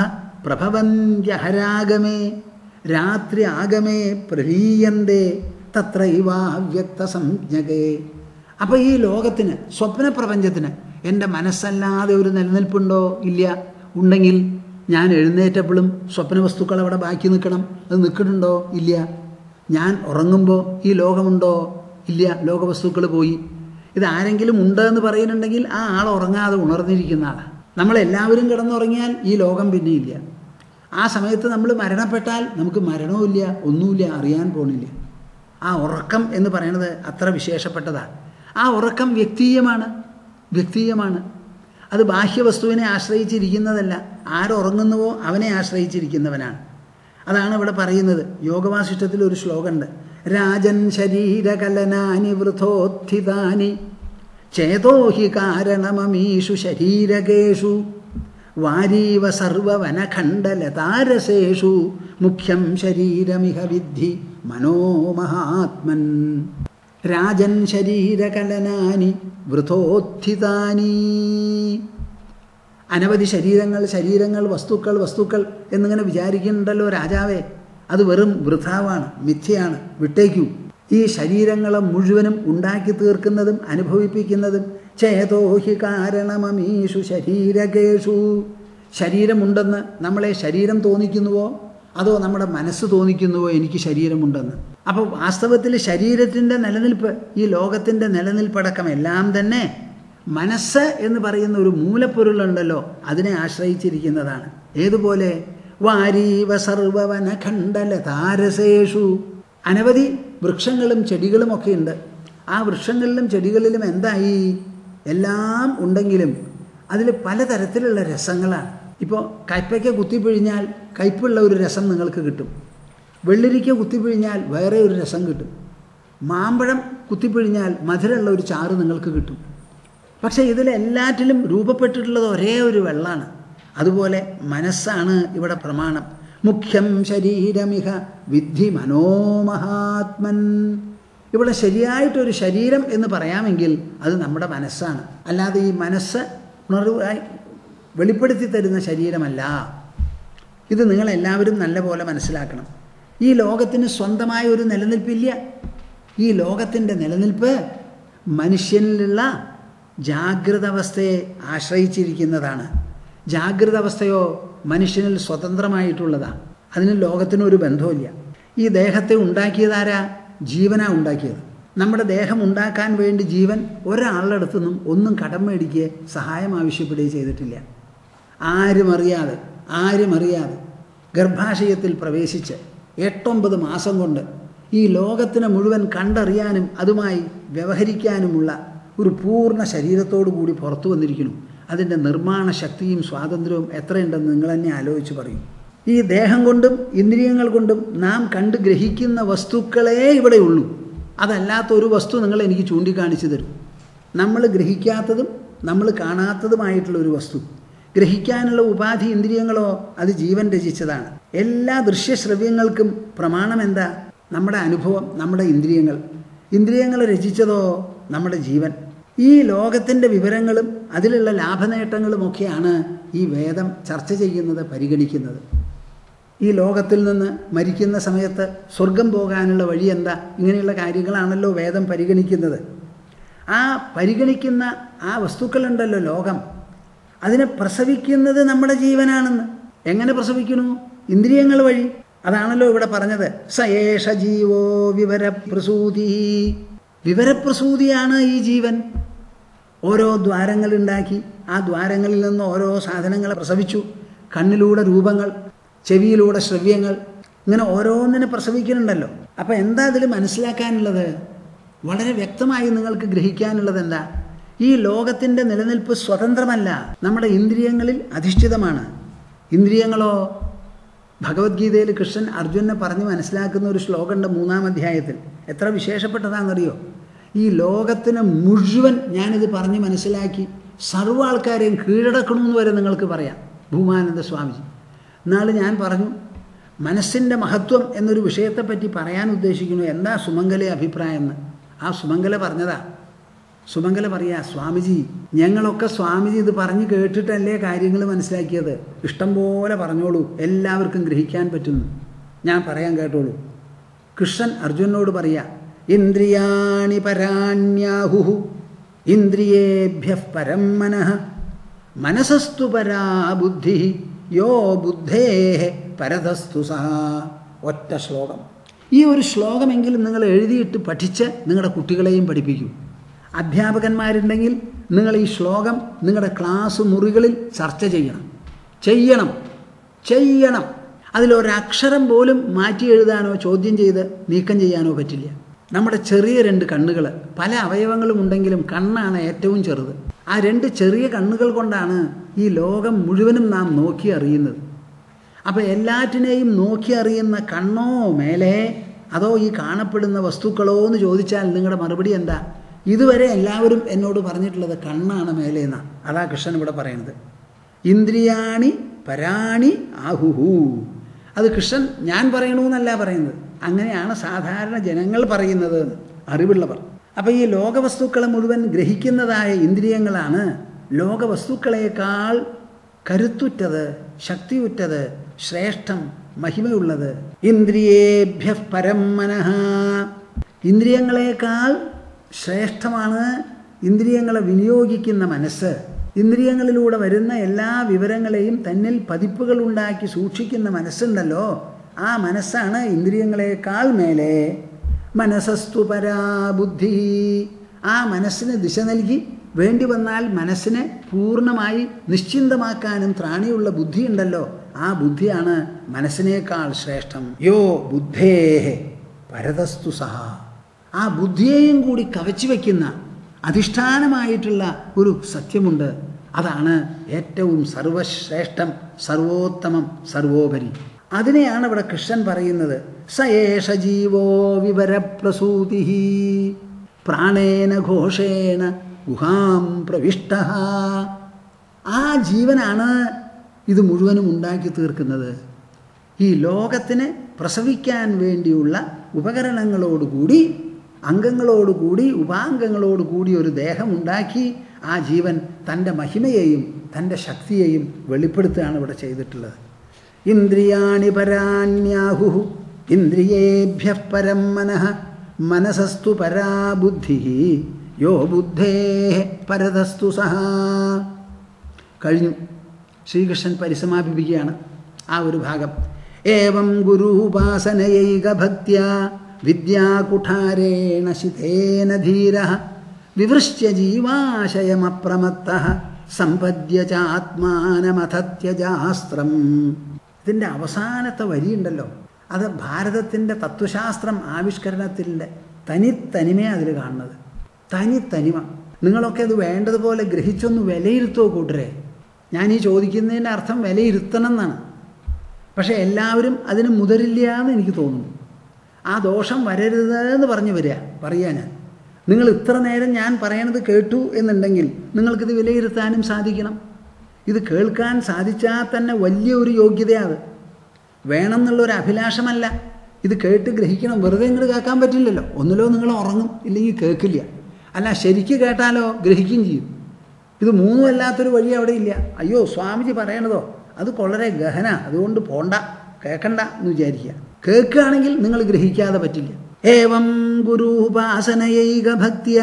പ്രഭവന്ത്യഹരാഗമേ രാത്രി ആഗമേ പ്രലീയന്തേ തത്ര ഇവ അവ്യക്ത സംജ്ഞകേ അപ്പോൾ ഈ ലോകത്തിന് സ്വപ്ന പ്രപഞ്ചത്തിന് എൻ്റെ മനസ്സല്ലാതെ ഒരു നിലനിൽപ്പുണ്ടോ ഇല്ല ഉണ്ടെങ്കിൽ ഞാൻ എഴുന്നേറ്റപ്പോഴും സ്വപ്ന വസ്തുക്കൾ അവിടെ ബാക്കി നിൽക്കണം അത് നിൽക്കുന്നുണ്ടോ ഇല്ല ഞാൻ ഉറങ്ങുമ്പോൾ ഈ ലോകമുണ്ടോ ഇല്ല ലോകവസ്തുക്കൾ പോയി ഇത് ആരെങ്കിലും ഉണ്ട് എന്ന് പറയുന്നുണ്ടെങ്കിൽ ആ ആൾ ഉറങ്ങാതെ ഉണർന്നിരിക്കുന്ന ആളാണ് നമ്മളെല്ലാവരും കിടന്നുറങ്ങിയാൽ ഈ ലോകം പിന്നെ ഇല്ല ആ സമയത്ത് നമ്മൾ മരണപ്പെട്ടാൽ നമുക്ക് മരണവുമില്ല ഒന്നുമില്ല അറിയാൻ പോണില്ല ആ ഉറക്കം എന്ന് പറയുന്നത് അത്ര വിശേഷപ്പെട്ടതാണ് ആ ഉറക്കം വ്യക്തീയമാണ് വ്യക്തീയമാണ് അത് ബാഹ്യവസ്തുവിനെ ആശ്രയിച്ചിരിക്കുന്നതല്ല ആരുറങ്ങുന്നുവോ അവനെ ആശ്രയിച്ചിരിക്കുന്നവനാണ് അതാണ് ഇവിടെ പറയുന്നത് യോഗവാസിഷ്ടത്തിൽ ഒരു ശ്ലോകമുണ്ട് രാജൻ ശരീരകലനാനി വൃഥോത്ഥിതാനി ചേതോ ഹി കാരണമമീഷു ശരീരകേഷു വാരീവ സർവവനഖണ്ഡലതാരസേഷു മുഖ്യം ശരീരമിഹ വിദ്ധി മനോമഹാത്മൻ രാജൻ ശരീരകലനാനി വൃഥോത്ഥിതാനി അനവധി ശരീരങ്ങൾ ശരീരങ്ങൾ വസ്തുക്കൾ വസ്തുക്കൾ എന്നിങ്ങനെ വിചാരിക്കുന്നുണ്ടല്ലോ രാജാവേ അത് വെറും വൃഥാവാണ് മിഥ്യയാണ് വിട്ടേക്കൂ ഈ ശരീരങ്ങളെ മുഴുവനും ഉണ്ടാക്കി തീർക്കുന്നതും അനുഭവിപ്പിക്കുന്നതും ചേതോഹി കാരണമമീഷു ശരീരകേഷു ശരീരമുണ്ടെന്ന് നമ്മളെ ശരീരം തോന്നിക്കുന്നുവോ അതോ നമ്മുടെ മനസ്സ് തോന്നിക്കുന്നുവോ എനിക്ക് ശരീരമുണ്ടെന്ന് അപ്പോൾ വാസ്തവത്തിൽ ശരീരത്തിൻ്റെ നിലനിൽപ്പ് ഈ ലോകത്തിൻ്റെ നിലനിൽപ്പടക്കം എല്ലാം തന്നെ മനസ്സ് എന്ന് പറയുന്ന ഒരു മൂലപ്പൊരുളുണ്ടല്ലോ അതിനെ ആശ്രയിച്ചിരിക്കുന്നതാണ് ഏതുപോലെ വാരീവ സർവവന ഖണ്ഡല താരസേഷു അനവധി വൃക്ഷങ്ങളും ചെടികളും ഒക്കെ ഉണ്ട് ആ വൃക്ഷങ്ങളിലും ചെടികളിലും എന്തായി എല്ലാം ഉണ്ടെങ്കിലും അതിൽ പലതരത്തിലുള്ള രസങ്ങളാണ് ഇപ്പോൾ കയ്പയ്ക്ക കുത്തിപ്പിഴിഞ്ഞാൽ കയ്പുള്ള ഒരു രസം നിങ്ങൾക്ക് കിട്ടും വെള്ളരിക്ക കുത്തിപ്പിഴിഞ്ഞാൽ വേറെ ഒരു രസം കിട്ടും മാമ്പഴം കുത്തിപ്പിഴിഞ്ഞാൽ മധുരമുള്ള ഒരു ചാറ് നിങ്ങൾക്ക് കിട്ടും പക്ഷേ ഇതിലെല്ലാറ്റിലും രൂപപ്പെട്ടിട്ടുള്ളത് ഒരേ ഒരു വെള്ളമാണ് അതുപോലെ മനസ്സാണ് ഇവിടെ പ്രമാണം മുഖ്യം ശരീരമിഹ വിദ്ധി മനോമഹാത്മൻ ഇവിടെ ശരിയായിട്ടൊരു ശരീരം എന്ന് പറയാമെങ്കിൽ അത് നമ്മുടെ മനസ്സാണ് അല്ലാതെ ഈ മനസ്സ് ഉണർവായി വെളിപ്പെടുത്തി തരുന്ന ശരീരമല്ല ഇത് നിങ്ങളെല്ലാവരും നല്ലപോലെ മനസ്സിലാക്കണം ഈ ലോകത്തിന് സ്വന്തമായ ഒരു നിലനിൽപ്പില്ല ഈ ലോകത്തിൻ്റെ നിലനിൽപ്പ് മനുഷ്യനിലുള്ള ജാഗ്രത അവസ്ഥയെ ആശ്രയിച്ചിരിക്കുന്നതാണ് ജാഗ്രത അവസ്ഥയോ മനുഷ്യനിൽ സ്വതന്ത്രമായിട്ടുള്ളതാണ് അതിന് ലോകത്തിനൊരു ബന്ധമില്ല ഈ ദേഹത്തെ ഉണ്ടാക്കിയതാരാ ജീവനാ ഉണ്ടാക്കിയത് നമ്മുടെ ദേഹം ഉണ്ടാക്കാൻ വേണ്ടി ജീവൻ ഒരാളുടെ അടുത്തുനിന്നും ഒന്നും കടം മേടിക്കുകയോ സഹായം ആവശ്യപ്പെടുകയോ ചെയ്തിട്ടില്ല ആരും അറിയാതെ ആരും അറിയാതെ ഗർഭാശയത്തിൽ പ്രവേശിച്ച് എട്ടൊമ്പത് മാസം കൊണ്ട് ഈ ലോകത്തിനെ മുഴുവൻ കണ്ടറിയാനും അതുമായി വ്യവഹരിക്കാനുമുള്ള ഒരു പൂർണ്ണ ശരീരത്തോടു കൂടി പുറത്തു വന്നിരിക്കുന്നു അതിൻ്റെ നിർമ്മാണ ശക്തിയും സ്വാതന്ത്ര്യവും എത്രയുണ്ടെന്ന് നിങ്ങൾ തന്നെ ആലോചിച്ച് പറയും ഈ ദേഹം കൊണ്ടും ഇന്ദ്രിയങ്ങൾ കൊണ്ടും നാം കണ്ട് ഗ്രഹിക്കുന്ന വസ്തുക്കളേ ഇവിടെ ഉള്ളൂ അതല്ലാത്ത ഒരു വസ്തു നിങ്ങൾ എനിക്ക് ചൂണ്ടിക്കാണിച്ചു തരും നമ്മൾ ഗ്രഹിക്കാത്തതും നമ്മൾ കാണാത്തതുമായിട്ടുള്ള ഒരു വസ്തു ഗ്രഹിക്കാനുള്ള ഉപാധി ഇന്ദ്രിയങ്ങളോ അത് ജീവൻ രചിച്ചതാണ് എല്ലാ ദൃശ്യശ്രവ്യങ്ങൾക്കും പ്രമാണം എന്താ നമ്മുടെ അനുഭവം നമ്മുടെ ഇന്ദ്രിയങ്ങൾ ഇന്ദ്രിയങ്ങൾ രചിച്ചതോ നമ്മുടെ ജീവൻ ഈ ലോകത്തിൻ്റെ വിവരങ്ങളും അതിലുള്ള ലാഭനേട്ടങ്ങളുമൊക്കെയാണ് ഈ വേദം ചർച്ച ചെയ്യുന്നത് പരിഗണിക്കുന്നത് ഈ ലോകത്തിൽ നിന്ന് മരിക്കുന്ന സമയത്ത് സ്വർഗം പോകാനുള്ള വഴി എന്താ ഇങ്ങനെയുള്ള കാര്യങ്ങളാണല്ലോ വേദം പരിഗണിക്കുന്നത് ആ പരിഗണിക്കുന്ന ആ വസ്തുക്കളുണ്ടല്ലോ ലോകം അതിനെ പ്രസവിക്കുന്നത് നമ്മുടെ ജീവനാണെന്ന് എങ്ങനെ പ്രസവിക്കുന്നു ഇന്ദ്രിയങ്ങൾ വഴി അതാണല്ലോ ഇവിടെ പറഞ്ഞത് സയേഷ ജീവോ വിവരപ്രസൂതി വിവരപ്രസൂതിയാണ് ഈ ജീവൻ ഓരോ ദ്വാരങ്ങളുണ്ടാക്കി ആ ദ്വാരങ്ങളിൽ നിന്ന് ഓരോ സാധനങ്ങളെ പ്രസവിച്ചു കണ്ണിലൂടെ രൂപങ്ങൾ ചെവിയിലൂടെ ശ്രവ്യങ്ങൾ ഇങ്ങനെ ഓരോന്നിനെ പ്രസവിക്കുന്നുണ്ടല്ലോ അപ്പം എന്താ അതിൽ മനസ്സിലാക്കാനുള്ളത് വളരെ വ്യക്തമായി നിങ്ങൾക്ക് ഗ്രഹിക്കാനുള്ളത് എന്താ ഈ ലോകത്തിൻ്റെ നിലനിൽപ്പ് സ്വതന്ത്രമല്ല നമ്മുടെ ഇന്ദ്രിയങ്ങളിൽ അധിഷ്ഠിതമാണ് ഇന്ദ്രിയങ്ങളോ ഭഗവത്ഗീതയിൽ കൃഷ്ണൻ അർജുനെ പറഞ്ഞ് മനസ്സിലാക്കുന്ന ഒരു ശ്ലോകമുണ്ട് മൂന്നാം അധ്യായത്തിൽ എത്ര വിശേഷപ്പെട്ടതാണെന്നറിയോ ഈ ലോകത്തിന് മുഴുവൻ ഞാനിത് പറഞ്ഞ് മനസ്സിലാക്കി സർവ്വ ആൾക്കാരെയും കീഴടക്കണമെന്ന് വരെ നിങ്ങൾക്ക് പറയാം ഭൂമാനന്ദ സ്വാമിജി നാളെ ഞാൻ പറഞ്ഞു മനസ്സിൻ്റെ മഹത്വം എന്നൊരു വിഷയത്തെപ്പറ്റി പറയാൻ ഉദ്ദേശിക്കുന്നു എന്താ സുമംഗലെ അഭിപ്രായം എന്ന് ആ സുമംഗല പറഞ്ഞതാ സുമംഗല പറയാ സ്വാമിജി ഞങ്ങളൊക്കെ സ്വാമിജി ഇത് പറഞ്ഞ് കേട്ടിട്ടല്ലേ കാര്യങ്ങൾ മനസ്സിലാക്കിയത് ഇഷ്ടം പോലെ പറഞ്ഞോളൂ എല്ലാവർക്കും ഗ്രഹിക്കാൻ പറ്റുന്നു ഞാൻ പറയാൻ കേട്ടോളൂ കൃഷ്ണൻ അർജുനോട് പറയാ ഇന്ദ്രിയാണി പരാണ്യാഹു ഇന്ദ്രിയേഭ്യ പരം മനഃ മനസസ്തു പരാ ബുദ്ധി യോ ബുദ്ധേ പരതസ്തു സഹ ഒറ്റ ശ്ലോകം ഈ ഒരു ശ്ലോകമെങ്കിലും നിങ്ങൾ എഴുതിയിട്ട് പഠിച്ച് നിങ്ങളുടെ കുട്ടികളെയും പഠിപ്പിക്കൂ അധ്യാപകന്മാരുണ്ടെങ്കിൽ നിങ്ങൾ ഈ ശ്ലോകം നിങ്ങളുടെ ക്ലാസ് മുറികളിൽ ചർച്ച ചെയ്യണം ചെയ്യണം ചെയ്യണം അതിലൊരക്ഷരം പോലും മാറ്റി എഴുതാനോ ചോദ്യം ചെയ്ത് നീക്കം ചെയ്യാനോ പറ്റില്ല നമ്മുടെ ചെറിയ രണ്ട് കണ്ണുകൾ പല അവയവങ്ങളും ഉണ്ടെങ്കിലും കണ്ണാണ് ഏറ്റവും ചെറുത് ആ രണ്ട് ചെറിയ കണ്ണുകൾ കൊണ്ടാണ് ഈ ലോകം മുഴുവനും നാം നോക്കി അറിയുന്നത് അപ്പോൾ എല്ലാറ്റിനെയും നോക്കി അറിയുന്ന കണ്ണോ മേലെ അതോ ഈ കാണപ്പെടുന്ന വസ്തുക്കളോ എന്ന് ചോദിച്ചാൽ നിങ്ങളുടെ മറുപടി എന്താ ഇതുവരെ എല്ലാവരും എന്നോട് പറഞ്ഞിട്ടുള്ളത് കണ്ണാണ് മേലെ എന്നാണ് അതാ കൃഷ്ണൻ ഇവിടെ പറയുന്നത് ഇന്ദ്രിയാണി പരാണി ആഹുഹു അത് കൃഷ്ണൻ ഞാൻ പറയണമെന്നല്ല പറയുന്നത് അങ്ങനെയാണ് സാധാരണ ജനങ്ങൾ പറയുന്നത് അറിവുള്ളവർ അപ്പോൾ ഈ ലോകവസ്തുക്കളെ മുഴുവൻ ഗ്രഹിക്കുന്നതായ ഇന്ദ്രിയങ്ങളാണ് ലോകവസ്തുക്കളേക്കാൾ കരുത്തുറ്റത് ശക്തിയുറ്റത് ശ്രേഷ്ഠം മഹിമയുള്ളത് ഇന്ദ്രിയേഭ്യ പരം മനഃ ഇന്ദ്രിയങ്ങളെക്കാൾ ശ്രേഷ്ഠമാണ് ഇന്ദ്രിയങ്ങളെ വിനിയോഗിക്കുന്ന മനസ്സ് ഇന്ദ്രിയങ്ങളിലൂടെ വരുന്ന എല്ലാ വിവരങ്ങളെയും തന്നിൽ പതിപ്പുകൾ ഉണ്ടാക്കി സൂക്ഷിക്കുന്ന മനസ്സുണ്ടല്ലോ ആ മനസ്സാണ് ഇന്ദ്രിയങ്ങളെക്കാൾ മേലെ മനസ്സസ്തു പരാബുദ്ധി ആ മനസ്സിന് ദിശ നൽകി വേണ്ടി വന്നാൽ മനസ്സിനെ പൂർണ്ണമായി നിശ്ചിന്തമാക്കാനും ത്രാണിയുള്ള ബുദ്ധിയുണ്ടല്ലോ ആ ബുദ്ധിയാണ് മനസ്സിനേക്കാൾ ശ്രേഷ്ഠം യോ ബുദ്ധേ പരതസ്തു സഹ ആ ബുദ്ധിയെയും കൂടി കവച്ചു വയ്ക്കുന്ന അധിഷ്ഠാനമായിട്ടുള്ള ഒരു സത്യമുണ്ട് അതാണ് ഏറ്റവും സർവശ്രേഷ്ഠം സർവോത്തമം സർവോപരി അതിനെയാണ് ഇവിടെ കൃഷ്ണൻ പറയുന്നത് സയേഷ ജീവോ വിവരപ്രസൂതി പ്രാണേന ഘോഷേണ ഗുഹാം പ്രവിഷ്ട ആ ജീവനാണ് ഇത് മുഴുവനും ഉണ്ടാക്കി തീർക്കുന്നത് ഈ ലോകത്തിന് പ്രസവിക്കാൻ വേണ്ടിയുള്ള ഉപകരണങ്ങളോടുകൂടി അംഗങ്ങളോടുകൂടി ഉപാംഗങ്ങളോടുകൂടി ഒരു ദേഹമുണ്ടാക്കി ആ ജീവൻ തൻ്റെ മഹിമയെയും തൻ്റെ ശക്തിയെയും വെളിപ്പെടുത്തുകയാണ് ഇവിടെ ചെയ്തിട്ടുള്ളത് ഇന്ദ്രിയാണി പരാണ്യാഹു ഇന്ദ്രിയേഭ്യ പരം മനഃ മനസസ്തു പരാ ബുദ്ധി യോ ബുദ്ധേ പരതസ്തു സഹ കഴിഞ്ഞു ശ്രീകൃഷ്ണൻ പരിസമാപിപ്പിക്കുകയാണ് ആ ഒരു ഭാഗം ഏവം ഗുരുപാസനയൈക ഭക്ത്യ വിദ്യാകുഠാരേണ ശിതേന ധീര വിവൃശ്യ ജീവാശയമപ്രമത്ത സമ്പദ്യ ചാത്മാനമഥത്യജാസ്ത്രം ഇതിൻ്റെ അവസാനത്തെ വരിയുണ്ടല്ലോ അത് ഭാരതത്തിൻ്റെ തത്വശാസ്ത്രം ആവിഷ്കരണത്തിൻ്റെ തനിത്തനിമയാണ് അതിൽ കാണുന്നത് തനിത്തനിമ നിങ്ങളൊക്കെ അത് വേണ്ടതുപോലെ ഗ്രഹിച്ചൊന്ന് വിലയിരുത്തുമോ കൂട്ടരെ ഞാൻ ഈ ചോദിക്കുന്നതിൻ്റെ അർത്ഥം വിലയിരുത്തണം എന്നാണ് പക്ഷേ എല്ലാവരും അതിന് മുതരില്ല എന്ന് എനിക്ക് തോന്നുന്നു ആ ദോഷം വരരുത് എന്ന് പറഞ്ഞു വരിക പറയുക ഞാൻ നിങ്ങൾ ഇത്ര നേരം ഞാൻ പറയണത് കേട്ടു എന്നുണ്ടെങ്കിൽ നിങ്ങൾക്കിത് വിലയിരുത്താനും സാധിക്കണം ഇത് കേൾക്കാൻ സാധിച്ചാൽ തന്നെ വലിയ ഒരു യോഗ്യതയാണ് വേണം എന്നുള്ളൊരു അഭിലാഷമല്ല ഇത് കേട്ട് ഗ്രഹിക്കണം വെറുതെ ഇങ്ങോട്ട് കേൾക്കാൻ പറ്റില്ലല്ലോ ഒന്നിലോ നിങ്ങൾ ഉറങ്ങും ഇല്ലെങ്കിൽ കേൾക്കില്ല അല്ല ശരിക്ക് കേട്ടാലോ ഗ്രഹിക്കുകയും ചെയ്യും ഇത് മൂന്നും അല്ലാത്തൊരു വഴി അവിടെ ഇല്ല അയ്യോ സ്വാമിജി പറയണതോ അത് വളരെ ഗഹന അതുകൊണ്ട് പോണ്ട കേൾക്കണ്ട എന്ന് വിചാരിക്കുക കേൾക്കുകയാണെങ്കിൽ നിങ്ങൾ ഗ്രഹിക്കാതെ പറ്റില്ല ഏവം ഗുരുപാസനയൈക ഭക്തിയ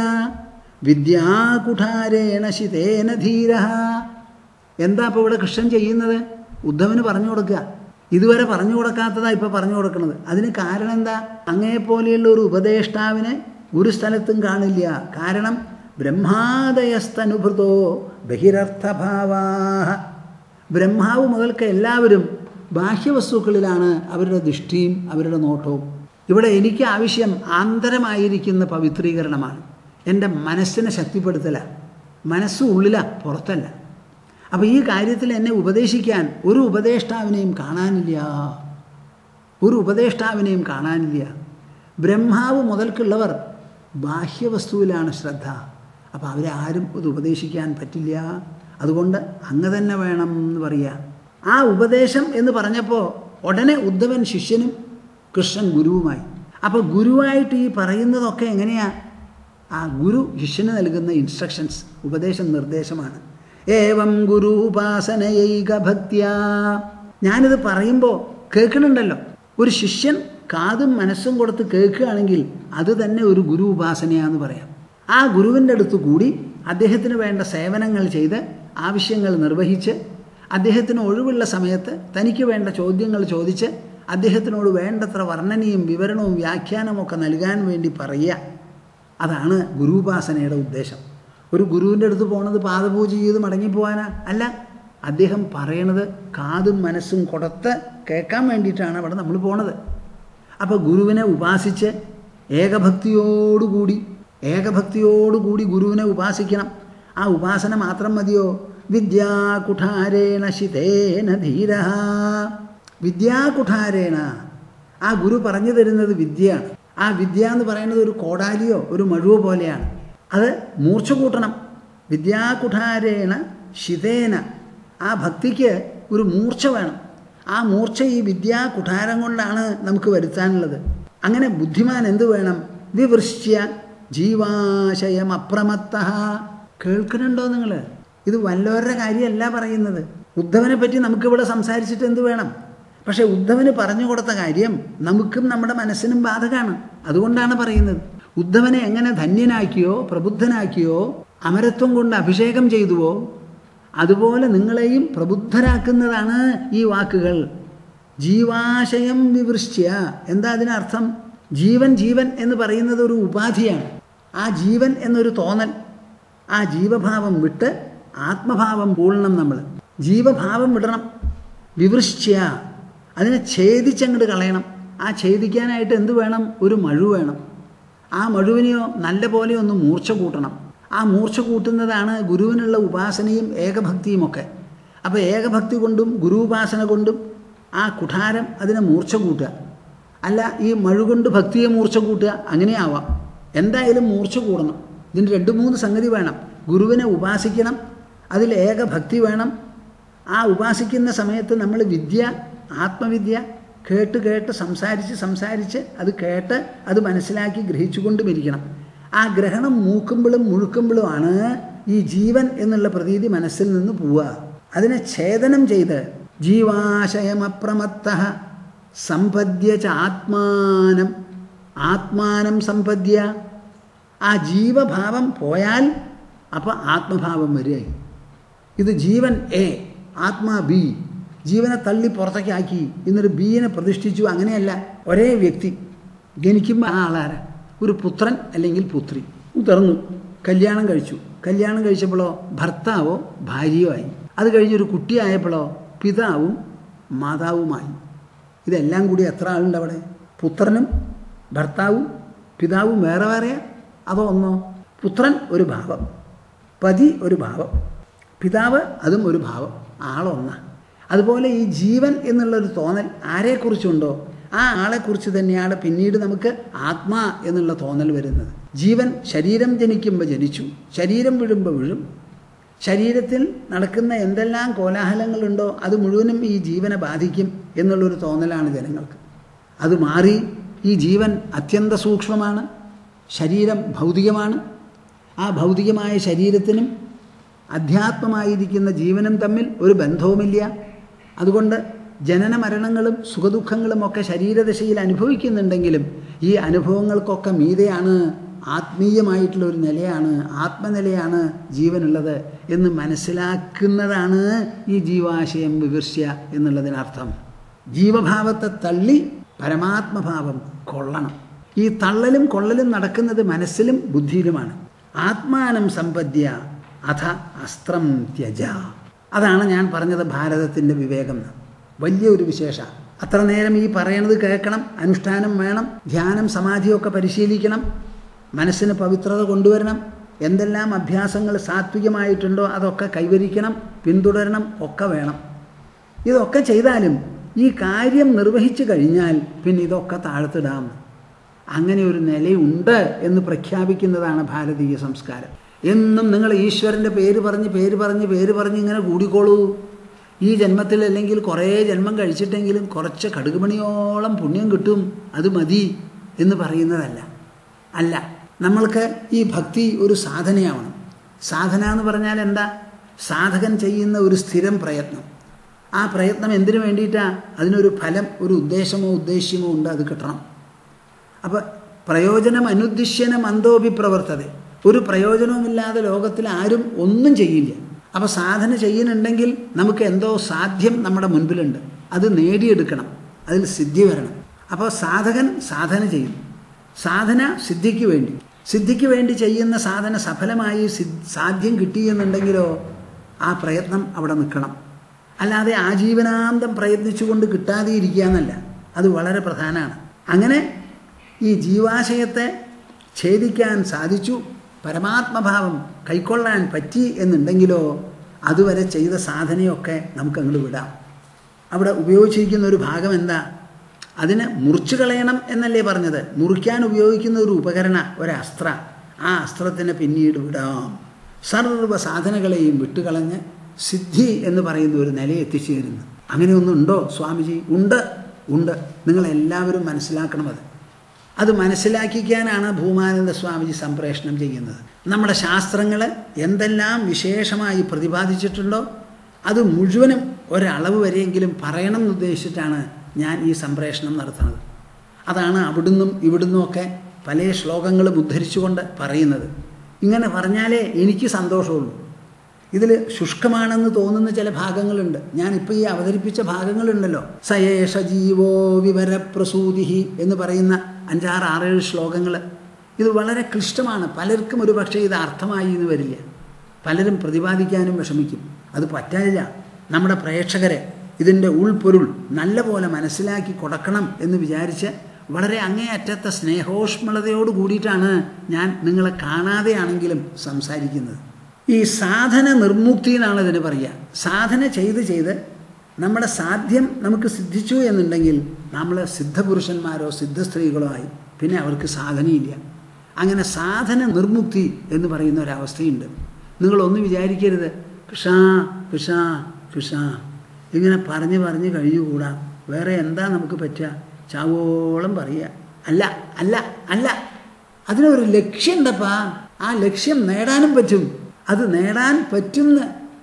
വിദ്യാകുഠാരേണ ശിതേന ധീര എന്താ ഇപ്പോൾ ഇവിടെ കൃഷ്ണൻ ചെയ്യുന്നത് ഉദ്ധവന് പറഞ്ഞു കൊടുക്കുക ഇതുവരെ പറഞ്ഞു കൊടുക്കാത്തതാ ഇപ്പൊ പറഞ്ഞു കൊടുക്കുന്നത് അതിന് കാരണം എന്താ അങ്ങേപ്പോലെയുള്ള ഒരു ഉപദേഷ്ടാവിനെ ഒരു സ്ഥലത്തും കാണില്ല കാരണം ബ്രഹ്മാദയസ്തനുഭൃതോ ബഹിരർത്ഥഭാവാ ബ്രഹ്മാവ് മുതൽക്ക് എല്ലാവരും ബാഹ്യവസ്തുക്കളിലാണ് അവരുടെ ദൃഷ്ടിയും അവരുടെ നോട്ടവും ഇവിടെ എനിക്ക് ആവശ്യം ആന്തരമായിരിക്കുന്ന പവിത്രീകരണമാണ് എൻ്റെ മനസ്സിനെ ശക്തിപ്പെടുത്തല മനസ്സ് ഉള്ളില പുറത്തല്ല അപ്പോൾ ഈ കാര്യത്തിൽ എന്നെ ഉപദേശിക്കാൻ ഒരു ഉപദേഷ്ടാവിനെയും കാണാനില്ല ഒരു ഉപദേഷ്ടാവിനെയും കാണാനില്ല ബ്രഹ്മാവ് മുതൽക്കുള്ളവർ ബാഹ്യവസ്തുവിലാണ് ശ്രദ്ധ അപ്പോൾ അവരെ ആരും ഇത് ഉപദേശിക്കാൻ പറ്റില്ല അതുകൊണ്ട് അങ്ങ് തന്നെ വേണം എന്ന് പറയുക ആ ഉപദേശം എന്ന് പറഞ്ഞപ്പോൾ ഉടനെ ഉദ്ധവൻ ശിഷ്യനും കൃഷ്ണൻ ഗുരുവുമായി അപ്പോൾ ഗുരുവായിട്ട് ഈ പറയുന്നതൊക്കെ എങ്ങനെയാ ആ ഗുരു ശിഷ്യന് നൽകുന്ന ഇൻസ്ട്രക്ഷൻസ് ഉപദേശം നിർദ്ദേശമാണ് ഏവം ഗുരു ഉപാസനയൈക ഭക്തിയ ഞാനിത് പറയുമ്പോൾ കേൾക്കണുണ്ടല്ലോ ഒരു ശിഷ്യൻ കാതും മനസ്സും കൊടുത്ത് കേൾക്കുകയാണെങ്കിൽ അത് തന്നെ ഒരു ഗുരു ഉപാസനയാന്ന് പറയാം ആ ഗുരുവിൻ്റെ അടുത്ത് കൂടി അദ്ദേഹത്തിന് വേണ്ട സേവനങ്ങൾ ചെയ്ത് ആവശ്യങ്ങൾ നിർവഹിച്ച് അദ്ദേഹത്തിന് ഒഴിവുള്ള സമയത്ത് തനിക്ക് വേണ്ട ചോദ്യങ്ങൾ ചോദിച്ച് അദ്ദേഹത്തിനോട് വേണ്ടത്ര വർണ്ണനയും വിവരണവും വ്യാഖ്യാനവും ഒക്കെ നൽകാൻ വേണ്ടി പറയുക അതാണ് ഗുരുപാസനയുടെ ഉദ്ദേശം ഒരു ഗുരുവിൻ്റെ അടുത്ത് പോണത് പാദപൂജ ചെയ്ത് മടങ്ങിപ്പോവാനാ അല്ല അദ്ദേഹം പറയണത് കാതും മനസ്സും കൊടുത്ത് കേൾക്കാൻ വേണ്ടിയിട്ടാണ് അവിടെ നമ്മൾ പോണത് അപ്പോൾ ഗുരുവിനെ ഉപാസിച്ച് ഏകഭക്തിയോടുകൂടി ഏകഭക്തിയോടുകൂടി ഗുരുവിനെ ഉപാസിക്കണം ആ ഉപാസന മാത്രം മതിയോ വിദ്യാകുഠാരേണ ശിതേന ധീര വിദ്യാകുഠാരേണ ആ ഗുരു പറഞ്ഞു തരുന്നത് വിദ്യയാണ് ആ വിദ്യ എന്ന് പറയുന്നത് ഒരു കോടാലിയോ ഒരു മഴുവോ പോലെയാണ് അത് മൂർച്ച കൂട്ടണം വിദ്യാകുഠാരേണ ശിതേന ആ ഭക്തിക്ക് ഒരു മൂർച്ച വേണം ആ മൂർച്ച ഈ വിദ്യാകുഠാരം കൊണ്ടാണ് നമുക്ക് വരുത്താനുള്ളത് അങ്ങനെ ബുദ്ധിമാൻ എന്ത് വേണം വിവൃശ്യ ജീവാശയം അപ്രമത്ത കേൾക്കുന്നുണ്ടോ നിങ്ങൾ ഇത് വല്ലവരുടെ കാര്യമല്ല പറയുന്നത് ഉദ്ധവനെ പറ്റി നമുക്കിവിടെ സംസാരിച്ചിട്ട് എന്ത് വേണം പക്ഷെ ഉദ്ധവന് പറഞ്ഞു കൊടുത്ത കാര്യം നമുക്കും നമ്മുടെ മനസ്സിനും ബാധകമാണ് അതുകൊണ്ടാണ് പറയുന്നത് ഉദ്ധവനെ എങ്ങനെ ധന്യനാക്കിയോ പ്രബുദ്ധനാക്കിയോ അമരത്വം കൊണ്ട് അഭിഷേകം ചെയ്തുവോ അതുപോലെ നിങ്ങളെയും പ്രബുദ്ധരാക്കുന്നതാണ് ഈ വാക്കുകൾ ജീവാശയം വിവൃശ്യ എന്താ അതിനർത്ഥം ജീവൻ ജീവൻ എന്ന് പറയുന്നത് ഒരു ഉപാധിയാണ് ആ ജീവൻ എന്നൊരു തോന്നൽ ആ ജീവഭാവം വിട്ട് ആത്മഭാവം പൂളണം നമ്മൾ ജീവഭാവം വിടണം വിവൃശ്യ അതിനെ ഛേദിച്ചങ്ങോട്ട് കളയണം ആ ഛേദിക്കാനായിട്ട് എന്ത് വേണം ഒരു മഴു വേണം ആ മഴുവിനെയോ നല്ല പോലെ ഒന്ന് മൂർച്ച കൂട്ടണം ആ മൂർച്ച കൂട്ടുന്നതാണ് ഗുരുവിനുള്ള ഉപാസനയും ഏകഭക്തിയും ഒക്കെ അപ്പോൾ ഏകഭക്തി കൊണ്ടും ഗുരുവുപാസന കൊണ്ടും ആ കുഠാരം അതിനെ മൂർച്ച കൂട്ടുക അല്ല ഈ മഴുകൊണ്ട് ഭക്തിയെ മൂർച്ച കൂട്ടുക അങ്ങനെ ആവാം എന്തായാലും മൂർച്ച കൂടണം ഇതിന് രണ്ട് മൂന്ന് സംഗതി വേണം ഗുരുവിനെ ഉപാസിക്കണം അതിൽ ഏകഭക്തി വേണം ആ ഉപാസിക്കുന്ന സമയത്ത് നമ്മൾ വിദ്യ ആത്മവിദ്യ കേട്ട് കേട്ട് സംസാരിച്ച് സംസാരിച്ച് അത് കേട്ട് അത് മനസ്സിലാക്കി ഗ്രഹിച്ചുകൊണ്ടും ഇരിക്കണം ആ ഗ്രഹണം മൂക്കുമ്പോഴും മുഴുക്കുമ്പോഴുമാണ് ഈ ജീവൻ എന്നുള്ള പ്രതീതി മനസ്സിൽ നിന്ന് പോവുക അതിനെ ഛേദനം ചെയ്ത് ജീവാശയമപ്രമത്ത സമ്പദ്യ ച ആത്മാനം ആത്മാനം സമ്പദ്യ ആ ജീവഭാവം പോയാൽ അപ്പോൾ ആത്മഭാവം വരികയായി ഇത് ജീവൻ എ ആത്മാ ബി ജീവനെ തള്ളി പുറത്തേക്കാക്കി എന്നിട്ട് ബീനെ പ്രതിഷ്ഠിച്ചു അങ്ങനെയല്ല ഒരേ വ്യക്തി ജനിക്കുമ്പോൾ ആ ആളാര ഒരു പുത്രൻ അല്ലെങ്കിൽ പുത്രി ഉതർന്നു കല്യാണം കഴിച്ചു കല്യാണം കഴിച്ചപ്പോഴോ ഭർത്താവോ ഭാര്യയോ ആയി അത് കഴിഞ്ഞൊരു കുട്ടിയായപ്പോഴോ പിതാവും മാതാവുമായി ഇതെല്ലാം കൂടി എത്ര ആളുണ്ട് അവിടെ പുത്രനും ഭർത്താവും പിതാവും വേറെ വേറെയാ അതോ ഒന്നോ പുത്രൻ ഒരു ഭാവം പതി ഒരു ഭാവം പിതാവ് അതും ഒരു ഭാവം ആളൊന്ന അതുപോലെ ഈ ജീവൻ എന്നുള്ളൊരു തോന്നൽ ആരെക്കുറിച്ചുണ്ടോ ആ ആളെക്കുറിച്ച് തന്നെയാണ് പിന്നീട് നമുക്ക് ആത്മാ എന്നുള്ള തോന്നൽ വരുന്നത് ജീവൻ ശരീരം ജനിക്കുമ്പോൾ ജനിച്ചു ശരീരം വീഴുമ്പോൾ വീഴും ശരീരത്തിൽ നടക്കുന്ന എന്തെല്ലാം കോലാഹലങ്ങളുണ്ടോ അത് മുഴുവനും ഈ ജീവനെ ബാധിക്കും എന്നുള്ളൊരു തോന്നലാണ് ജനങ്ങൾക്ക് അത് മാറി ഈ ജീവൻ അത്യന്ത സൂക്ഷ്മമാണ് ശരീരം ഭൗതികമാണ് ആ ഭൗതികമായ ശരീരത്തിനും അധ്യാത്മമായിരിക്കുന്ന ജീവനും തമ്മിൽ ഒരു ബന്ധവുമില്ല അതുകൊണ്ട് ജനന മരണങ്ങളും സുഖദുഃഖങ്ങളും ഒക്കെ ശരീരദശയിൽ അനുഭവിക്കുന്നുണ്ടെങ്കിലും ഈ അനുഭവങ്ങൾക്കൊക്കെ മീതെയാണ് ആത്മീയമായിട്ടുള്ള ഒരു നിലയാണ് ആത്മനിലയാണ് ജീവനുള്ളത് എന്ന് മനസ്സിലാക്കുന്നതാണ് ഈ ജീവാശയം വിവൃശ്യ എന്നുള്ളതിനർത്ഥം ജീവഭാവത്തെ തള്ളി പരമാത്മഭാവം കൊള്ളണം ഈ തള്ളലും കൊള്ളലും നടക്കുന്നത് മനസ്സിലും ബുദ്ധിയിലുമാണ് ആത്മാനം സമ്പദ്യ അഥ അസ്ത്രം ത്യജ അതാണ് ഞാൻ പറഞ്ഞത് ഭാരതത്തിൻ്റെ വിവേകം എന്ന് വലിയൊരു വിശേഷ അത്ര നേരം ഈ പറയണത് കേൾക്കണം അനുഷ്ഠാനം വേണം ധ്യാനം സമാധിയൊക്കെ പരിശീലിക്കണം മനസ്സിന് പവിത്രത കൊണ്ടുവരണം എന്തെല്ലാം അഭ്യാസങ്ങൾ സാത്വികമായിട്ടുണ്ടോ അതൊക്കെ കൈവരിക്കണം പിന്തുടരണം ഒക്കെ വേണം ഇതൊക്കെ ചെയ്താലും ഈ കാര്യം നിർവഹിച്ചു കഴിഞ്ഞാൽ പിന്നെ ഇതൊക്കെ താഴ്ത്തിടാം അങ്ങനെ ഒരു നിലയുണ്ട് എന്ന് പ്രഖ്യാപിക്കുന്നതാണ് ഭാരതീയ സംസ്കാരം എന്നും നിങ്ങൾ ഈശ്വരൻ്റെ പേര് പറഞ്ഞ് പേര് പറഞ്ഞ് പേര് പറഞ്ഞ് ഇങ്ങനെ കൂടിക്കോളൂ ഈ ജന്മത്തിൽ അല്ലെങ്കിൽ കുറേ ജന്മം കഴിച്ചിട്ടെങ്കിലും കുറച്ച് കടുകുമണിയോളം പുണ്യം കിട്ടും അത് മതി എന്ന് പറയുന്നതല്ല അല്ല നമ്മൾക്ക് ഈ ഭക്തി ഒരു സാധനയാവണം സാധന എന്ന് പറഞ്ഞാൽ എന്താ സാധകൻ ചെയ്യുന്ന ഒരു സ്ഥിരം പ്രയത്നം ആ പ്രയത്നം എന്തിനു വേണ്ടിയിട്ടാണ് അതിനൊരു ഫലം ഒരു ഉദ്ദേശമോ ഉദ്ദേശ്യമോ ഉണ്ട് അത് കിട്ടണം അപ്പോൾ പ്രയോജനം അനുദ്ദിശ്യന മന്ദോപി പ്രവർത്തത ഒരു പ്രയോജനവുമില്ലാതെ ലോകത്തിൽ ആരും ഒന്നും ചെയ്യില്ല അപ്പോൾ സാധന ചെയ്യുന്നുണ്ടെങ്കിൽ നമുക്ക് എന്തോ സാധ്യം നമ്മുടെ മുൻപിലുണ്ട് അത് നേടിയെടുക്കണം അതിൽ സിദ്ധി വരണം അപ്പോൾ സാധകൻ സാധന ചെയ്യും സാധന സിദ്ധിക്ക് വേണ്ടി സിദ്ധിക്ക് വേണ്ടി ചെയ്യുന്ന സാധന സഫലമായി സാധ്യം കിട്ടിയെന്നുണ്ടെങ്കിലോ ആ പ്രയത്നം അവിടെ നിൽക്കണം അല്ലാതെ ആജീവനാന്തം പ്രയത്നിച്ചുകൊണ്ട് കിട്ടാതെ ഇരിക്കുക എന്നല്ല അത് വളരെ പ്രധാനമാണ് അങ്ങനെ ഈ ജീവാശയത്തെ ഛേദിക്കാൻ സാധിച്ചു പരമാത്മഭാവം കൈക്കൊള്ളാൻ പറ്റി എന്നുണ്ടെങ്കിലോ അതുവരെ ചെയ്ത സാധനയൊക്കെ നമുക്ക് അങ്ങോട്ട് വിടാം അവിടെ ഉപയോഗിച്ചിരിക്കുന്ന ഒരു ഭാഗം എന്താ അതിനെ മുറിച്ചു കളയണം എന്നല്ലേ പറഞ്ഞത് മുറിക്കാൻ ഉപയോഗിക്കുന്ന ഒരു ഉപകരണ ഒരു അസ്ത്ര ആ അസ്ത്രത്തിനെ പിന്നീട് വിടാം സർവ സാധനകളെയും വിട്ടുകളഞ്ഞ് സിദ്ധി എന്ന് പറയുന്ന ഒരു നില എത്തിച്ചേരുന്നു അങ്ങനെയൊന്നുണ്ടോ സ്വാമിജി ഉണ്ട് ഉണ്ട് നിങ്ങളെല്ലാവരും മനസ്സിലാക്കണം അത് അത് മനസ്സിലാക്കിക്കാനാണ് ഭൂമാനന്ദ സ്വാമിജി സംപ്രേഷണം ചെയ്യുന്നത് നമ്മുടെ ശാസ്ത്രങ്ങൾ എന്തെല്ലാം വിശേഷമായി പ്രതിപാദിച്ചിട്ടുണ്ടോ അത് മുഴുവനും ഒരളവ് വരെയെങ്കിലും പറയണം എന്നുദ്ദേശിച്ചിട്ടാണ് ഞാൻ ഈ സംപ്രേഷണം നടത്തുന്നത് അതാണ് അവിടുന്നും ഇവിടുന്നുമൊക്കെ പല ശ്ലോകങ്ങളും ഉദ്ധരിച്ചുകൊണ്ട് പറയുന്നത് ഇങ്ങനെ പറഞ്ഞാലേ എനിക്ക് സന്തോഷമുള്ളൂ ഇതിൽ ശുഷ്കമാണെന്ന് തോന്നുന്ന ചില ഭാഗങ്ങളുണ്ട് ഞാനിപ്പോൾ ഈ അവതരിപ്പിച്ച ഭാഗങ്ങളുണ്ടല്ലോ സയേഷ ജീവോ വിവരപ്രസൂതി എന്ന് പറയുന്ന അഞ്ചാറ് ആറേഴ് ശ്ലോകങ്ങൾ ഇത് വളരെ ക്ലിഷ്ടമാണ് പലർക്കും ഒരു പക്ഷേ ഇത് അർത്ഥമായി എന്ന് വരില്ല പലരും പ്രതിപാദിക്കാനും വിഷമിക്കും അത് പറ്റാനില്ല നമ്മുടെ പ്രേക്ഷകരെ ഇതിൻ്റെ ഉൾപ്പൊരുൾ നല്ല പോലെ മനസ്സിലാക്കി കൊടുക്കണം എന്ന് വിചാരിച്ച് വളരെ അങ്ങേയറ്റത്തെ സ്നേഹോഷ്മളതയോട് കൂടിയിട്ടാണ് ഞാൻ നിങ്ങളെ കാണാതെയാണെങ്കിലും സംസാരിക്കുന്നത് ഈ സാധന നിർമുക്തി എന്നാണ് ഇതിന് പറയുക സാധന ചെയ്ത് ചെയ്ത് നമ്മുടെ സാധ്യം നമുക്ക് സിദ്ധിച്ചു എന്നുണ്ടെങ്കിൽ നമ്മൾ സിദ്ധപുരുഷന്മാരോ സിദ്ധസ്ത്രീകളോ ആയി പിന്നെ അവർക്ക് സാധനയില്ല അങ്ങനെ സാധന നിർമുക്തി എന്ന് പറയുന്ന ഒരവസ്ഥയുണ്ട് നിങ്ങളൊന്നും വിചാരിക്കരുത് കൃഷ കൃഷ കൃഷ ഇങ്ങനെ പറഞ്ഞ് പറഞ്ഞ് കഴിഞ്ഞുകൂടാ വേറെ എന്താ നമുക്ക് പറ്റുക ചാവോളം പറയുക അല്ല അല്ല അല്ല അതിനൊരു ലക്ഷ്യം ഉണ്ടപ്പാ ആ ലക്ഷ്യം നേടാനും പറ്റും അത് നേടാൻ പറ്റുന്ന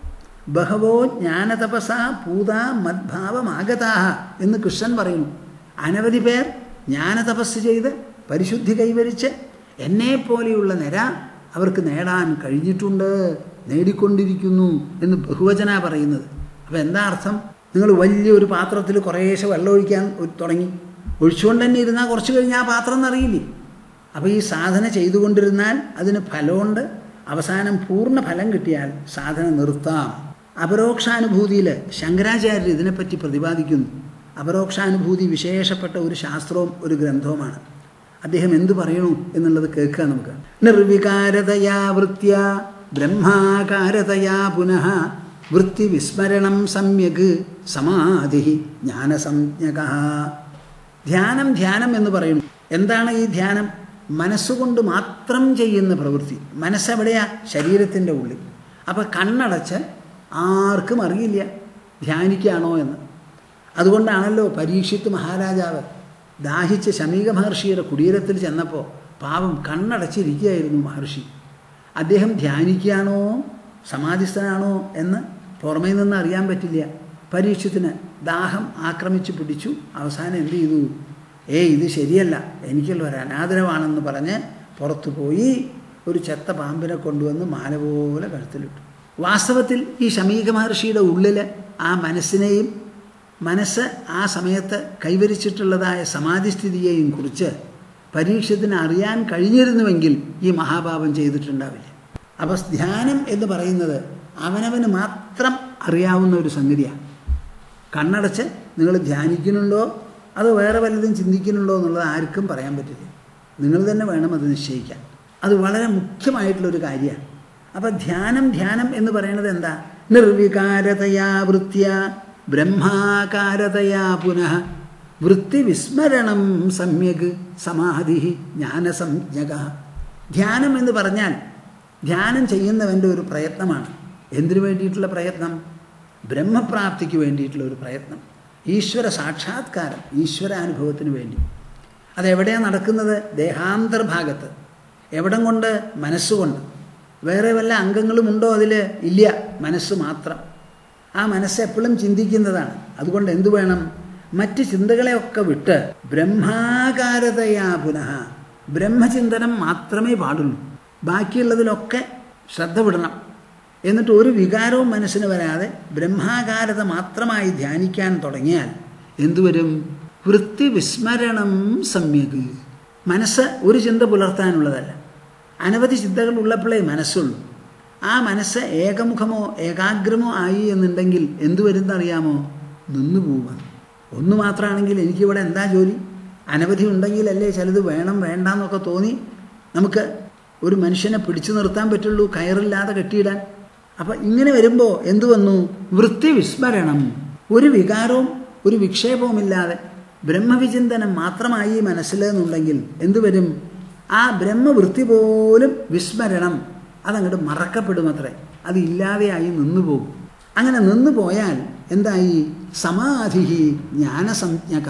ബഹവോ ജ്ഞാനതപസ പൂത മദ്ഭാവമാഗതാഹ എന്ന് കൃഷ്ണൻ പറയുന്നു അനവധി പേർ ജ്ഞാനതപസ് ചെയ്ത് പരിശുദ്ധി കൈവരിച്ച് എന്നെ പോലെയുള്ള നിര അവർക്ക് നേടാൻ കഴിഞ്ഞിട്ടുണ്ട് നേടിക്കൊണ്ടിരിക്കുന്നു എന്ന് ബഹുവചന പറയുന്നത് അപ്പോൾ എന്താ അർത്ഥം നിങ്ങൾ വലിയൊരു പാത്രത്തിൽ കുറേശ്ശെ വെള്ളം ഒഴിക്കാൻ തുടങ്ങി ഒഴിച്ചുകൊണ്ട് തന്നെ ഇരുന്നാൽ കുറച്ച് കഴിഞ്ഞാൽ ആ പാത്രം എന്നറിയില്ലേ അപ്പോൾ ഈ സാധന ചെയ്തുകൊണ്ടിരുന്നാൽ അതിന് ഫലമുണ്ട് അവസാനം പൂർണ്ണ ഫലം കിട്ടിയാൽ സാധന നിർത്താം അപരോക്ഷാനുഭൂതിയിൽ ശങ്കരാചാര്യർ ഇതിനെപ്പറ്റി പ്രതിപാദിക്കുന്നു അപരോക്ഷാനുഭൂതി വിശേഷപ്പെട്ട ഒരു ശാസ്ത്രവും ഒരു ഗ്രന്ഥവുമാണ് അദ്ദേഹം എന്തു പറയണു എന്നുള്ളത് കേൾക്കുക നമുക്ക് നിർവികാരതയാ വൃത്യ ബ്രഹ്മാകാരതയാ പുനഃ വൃത്തി വിസ്മരണം സമ്യക് സമാധി ജ്ഞാനസംജ്ഞക ധ്യാനം ധ്യാനം എന്ന് പറയുന്നു എന്താണ് ഈ ധ്യാനം മനസ്സുകൊണ്ട് മാത്രം ചെയ്യുന്ന പ്രവൃത്തി മനസ്സെവിടെയാ ശരീരത്തിൻ്റെ ഉള്ളിൽ അപ്പോൾ കണ്ണടച്ച് ആർക്കും അറിയില്ല ധ്യാനിക്കുകയാണോ എന്ന് അതുകൊണ്ടാണല്ലോ പരീക്ഷിത്ത് മഹാരാജാവ് ദാഹിച്ച് ശമീക മഹർഷിയുടെ കുടീരത്തിൽ ചെന്നപ്പോൾ പാവം കണ്ണടച്ചിരിക്കുകയായിരുന്നു മഹർഷി അദ്ദേഹം ധ്യാനിക്കുകയാണോ സമാധിസ്ഥനാണോ എന്ന് പുറമേ നിന്ന് അറിയാൻ പറ്റില്ല പരീക്ഷത്തിന് ദാഹം ആക്രമിച്ച് പിടിച്ചു അവസാനം എന്ത് ചെയ്തു ഏയ് ഇത് ശരിയല്ല എനിക്കുള്ള ഒരു അനാദരവാണെന്ന് പറഞ്ഞ് പുറത്തു പോയി ഒരു ചെത്ത പാമ്പിനെ കൊണ്ടുവന്ന് മാല പോലെ കഴുത്തിലിട്ടു വാസ്തവത്തിൽ ഈ ശമീക മഹർഷിയുടെ ഉള്ളിൽ ആ മനസ്സിനെയും മനസ്സ് ആ സമയത്ത് കൈവരിച്ചിട്ടുള്ളതായ സമാധിസ്ഥിതിയെയും കുറിച്ച് പരീക്ഷത്തിന് അറിയാൻ കഴിഞ്ഞിരുന്നുവെങ്കിൽ ഈ മഹാപാപം ചെയ്തിട്ടുണ്ടാവില്ല അപ്പോൾ ധ്യാനം എന്ന് പറയുന്നത് അവനവന് മാത്രം അറിയാവുന്ന ഒരു സംഗതിയാണ് കണ്ണടച്ച് നിങ്ങൾ ധ്യാനിക്കുന്നുണ്ടോ അതോ വേറെ വല്ലതും ചിന്തിക്കുന്നുണ്ടോ എന്നുള്ളത് ആർക്കും പറയാൻ പറ്റില്ല നിങ്ങൾ തന്നെ വേണം അത് നിശ്ചയിക്കാൻ അത് വളരെ മുഖ്യമായിട്ടുള്ളൊരു കാര്യമാണ് അപ്പം ധ്യാനം ധ്യാനം എന്ന് പറയുന്നത് എന്താ നിർവികാരതയാ വൃത്യ ബ്രഹ്മാകാരതയാ പുനഃ വൃത്തിവിസ്മരണം സമ്യക് സമാധി ജ്ഞാനസംജ്ഞക ധ്യാനം എന്ന് പറഞ്ഞാൽ ധ്യാനം ചെയ്യുന്നവൻ്റെ ഒരു പ്രയത്നമാണ് എന്തിനു വേണ്ടിയിട്ടുള്ള പ്രയത്നം ബ്രഹ്മപ്രാപ്തിക്ക് വേണ്ടിയിട്ടുള്ള ഒരു പ്രയത്നം ഈശ്വര സാക്ഷാത്കാരം ഈശ്വരാനുഭവത്തിന് വേണ്ടി അതെവിടെയാണ് നടക്കുന്നത് ദേഹാന്തർഭാഗത്ത് എവിടം കൊണ്ട് മനസ്സുകൊണ്ട് വേറെ വല്ല അംഗങ്ങളും ഉണ്ടോ അതിൽ ഇല്ല മനസ്സ് മാത്രം ആ മനസ്സ് എപ്പോഴും ചിന്തിക്കുന്നതാണ് അതുകൊണ്ട് എന്തു വേണം മറ്റ് ചിന്തകളെയൊക്കെ വിട്ട് ബ്രഹ്മാകാരതയാ പുനഃ ബ്രഹ്മചിന്തനം മാത്രമേ പാടുള്ളൂ ബാക്കിയുള്ളതിലൊക്കെ ശ്രദ്ധ വിടണം എന്നിട്ട് ഒരു വികാരവും മനസ്സിന് വരാതെ ബ്രഹ്മാകാരത മാത്രമായി ധ്യാനിക്കാൻ തുടങ്ങിയാൽ എന്തുവരും വൃത്തി വിസ്മരണം സമ്യക് മനസ്സ് ഒരു ചിന്ത പുലർത്താനുള്ളതല്ല അനവധി ചിന്തകൾ ഉള്ളപ്പോഴേ മനസ്സുള്ളൂ ആ മനസ്സ് ഏകമുഖമോ ഏകാഗ്രമോ ആയി എന്നുണ്ടെങ്കിൽ എന്തു വരുന്നറിയാമോ നിന്നു പോവുക ഒന്ന് മാത്രമാണെങ്കിൽ എനിക്കിവിടെ എന്താ ജോലി അനവധി ഉണ്ടെങ്കിലല്ലേ ചിലത് വേണം വേണ്ട എന്നൊക്കെ തോന്നി നമുക്ക് ഒരു മനുഷ്യനെ പിടിച്ചു നിർത്താൻ പറ്റുള്ളൂ കയറില്ലാതെ കെട്ടിയിടാൻ അപ്പം ഇങ്ങനെ വരുമ്പോൾ എന്തു വന്നു വൃത്തി വിസ്മരണം ഒരു വികാരവും ഒരു വിക്ഷേപവുമില്ലാതെ ബ്രഹ്മവിചിന്തനം മാത്രമായി മനസ്സിലെന്നുണ്ടെങ്കിൽ എന്തുവരും ആ ബ്രഹ്മവൃത്തി പോലും വിസ്മരണം അതങ്ങോട്ട് മറക്കപ്പെടുമത്രേ അത് ഇല്ലാതെയായി നിന്നുപോകും അങ്ങനെ നിന്നു പോയാൽ എന്തായി സമാധി ജ്ഞാനസംജ്ഞക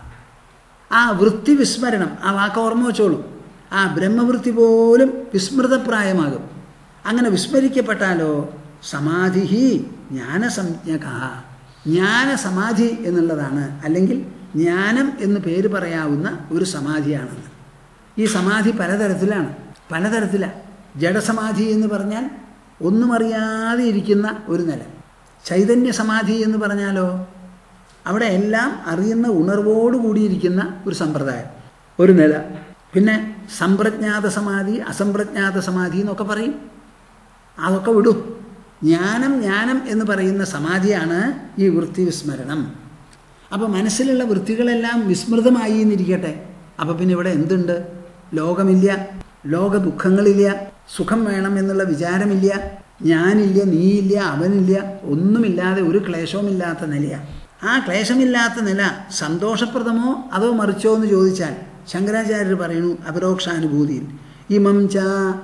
ആ വൃത്തി വിസ്മരണം ആ വാക്ക് ഓർമ്മ വെച്ചോളൂ ആ ബ്രഹ്മവൃത്തി പോലും വിസ്മൃതപ്രായമാകും അങ്ങനെ വിസ്മരിക്കപ്പെട്ടാലോ സമാധി ജ്ഞാനസംജ്ഞക ജ്ഞാനസമാധി എന്നുള്ളതാണ് അല്ലെങ്കിൽ ജ്ഞാനം എന്ന് പേര് പറയാവുന്ന ഒരു സമാധിയാണെന്ന് ഈ സമാധി പലതരത്തിലാണ് പലതരത്തിലാണ് ജഡസമാധി എന്ന് പറഞ്ഞാൽ ഒന്നും അറിയാതെ ഇരിക്കുന്ന ഒരു നില ചൈതന്യ സമാധി എന്ന് പറഞ്ഞാലോ അവിടെ എല്ലാം അറിയുന്ന ഉണർവോട് കൂടിയിരിക്കുന്ന ഒരു സമ്പ്രദായം ഒരു നില പിന്നെ സമ്പ്രജ്ഞാത സമാധി അസംപ്രജ്ഞാത സമാധി എന്നൊക്കെ പറയും അതൊക്കെ വിടും ജ്ഞാനം ജ്ഞാനം എന്ന് പറയുന്ന സമാധിയാണ് ഈ വൃത്തി വിസ്മരണം അപ്പോൾ മനസ്സിലുള്ള വൃത്തികളെല്ലാം വിസ്മൃതമായി എന്നിരിക്കട്ടെ അപ്പോൾ പിന്നെ ഇവിടെ എന്തുണ്ട് ലോകമില്ല ലോക ദുഃഖങ്ങളില്ല സുഖം വേണം എന്നുള്ള വിചാരമില്ല ഞാനില്ല നീയില്ല അവനില്ല ഒന്നുമില്ലാതെ ഒരു ക്ലേശവുമില്ലാത്ത നിലയാണ് ആ ക്ലേശമില്ലാത്ത നില സന്തോഷപ്രദമോ അതോ മറിച്ചോ എന്ന് ചോദിച്ചാൽ ശങ്കരാചാര്യർ പറയുന്നു അപരോക്ഷാനുഭൂതിയിൽ ഇമം ച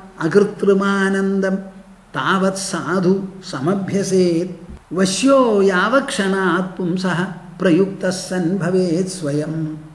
അകൃത്രിമാനന്ദം താവത് സാധു സമഭ്യസേത് വശ്യോ യാവക്ഷണാത് പുംസഃ പ്രയുക്ത സൻ ഭവേത് സ്വയം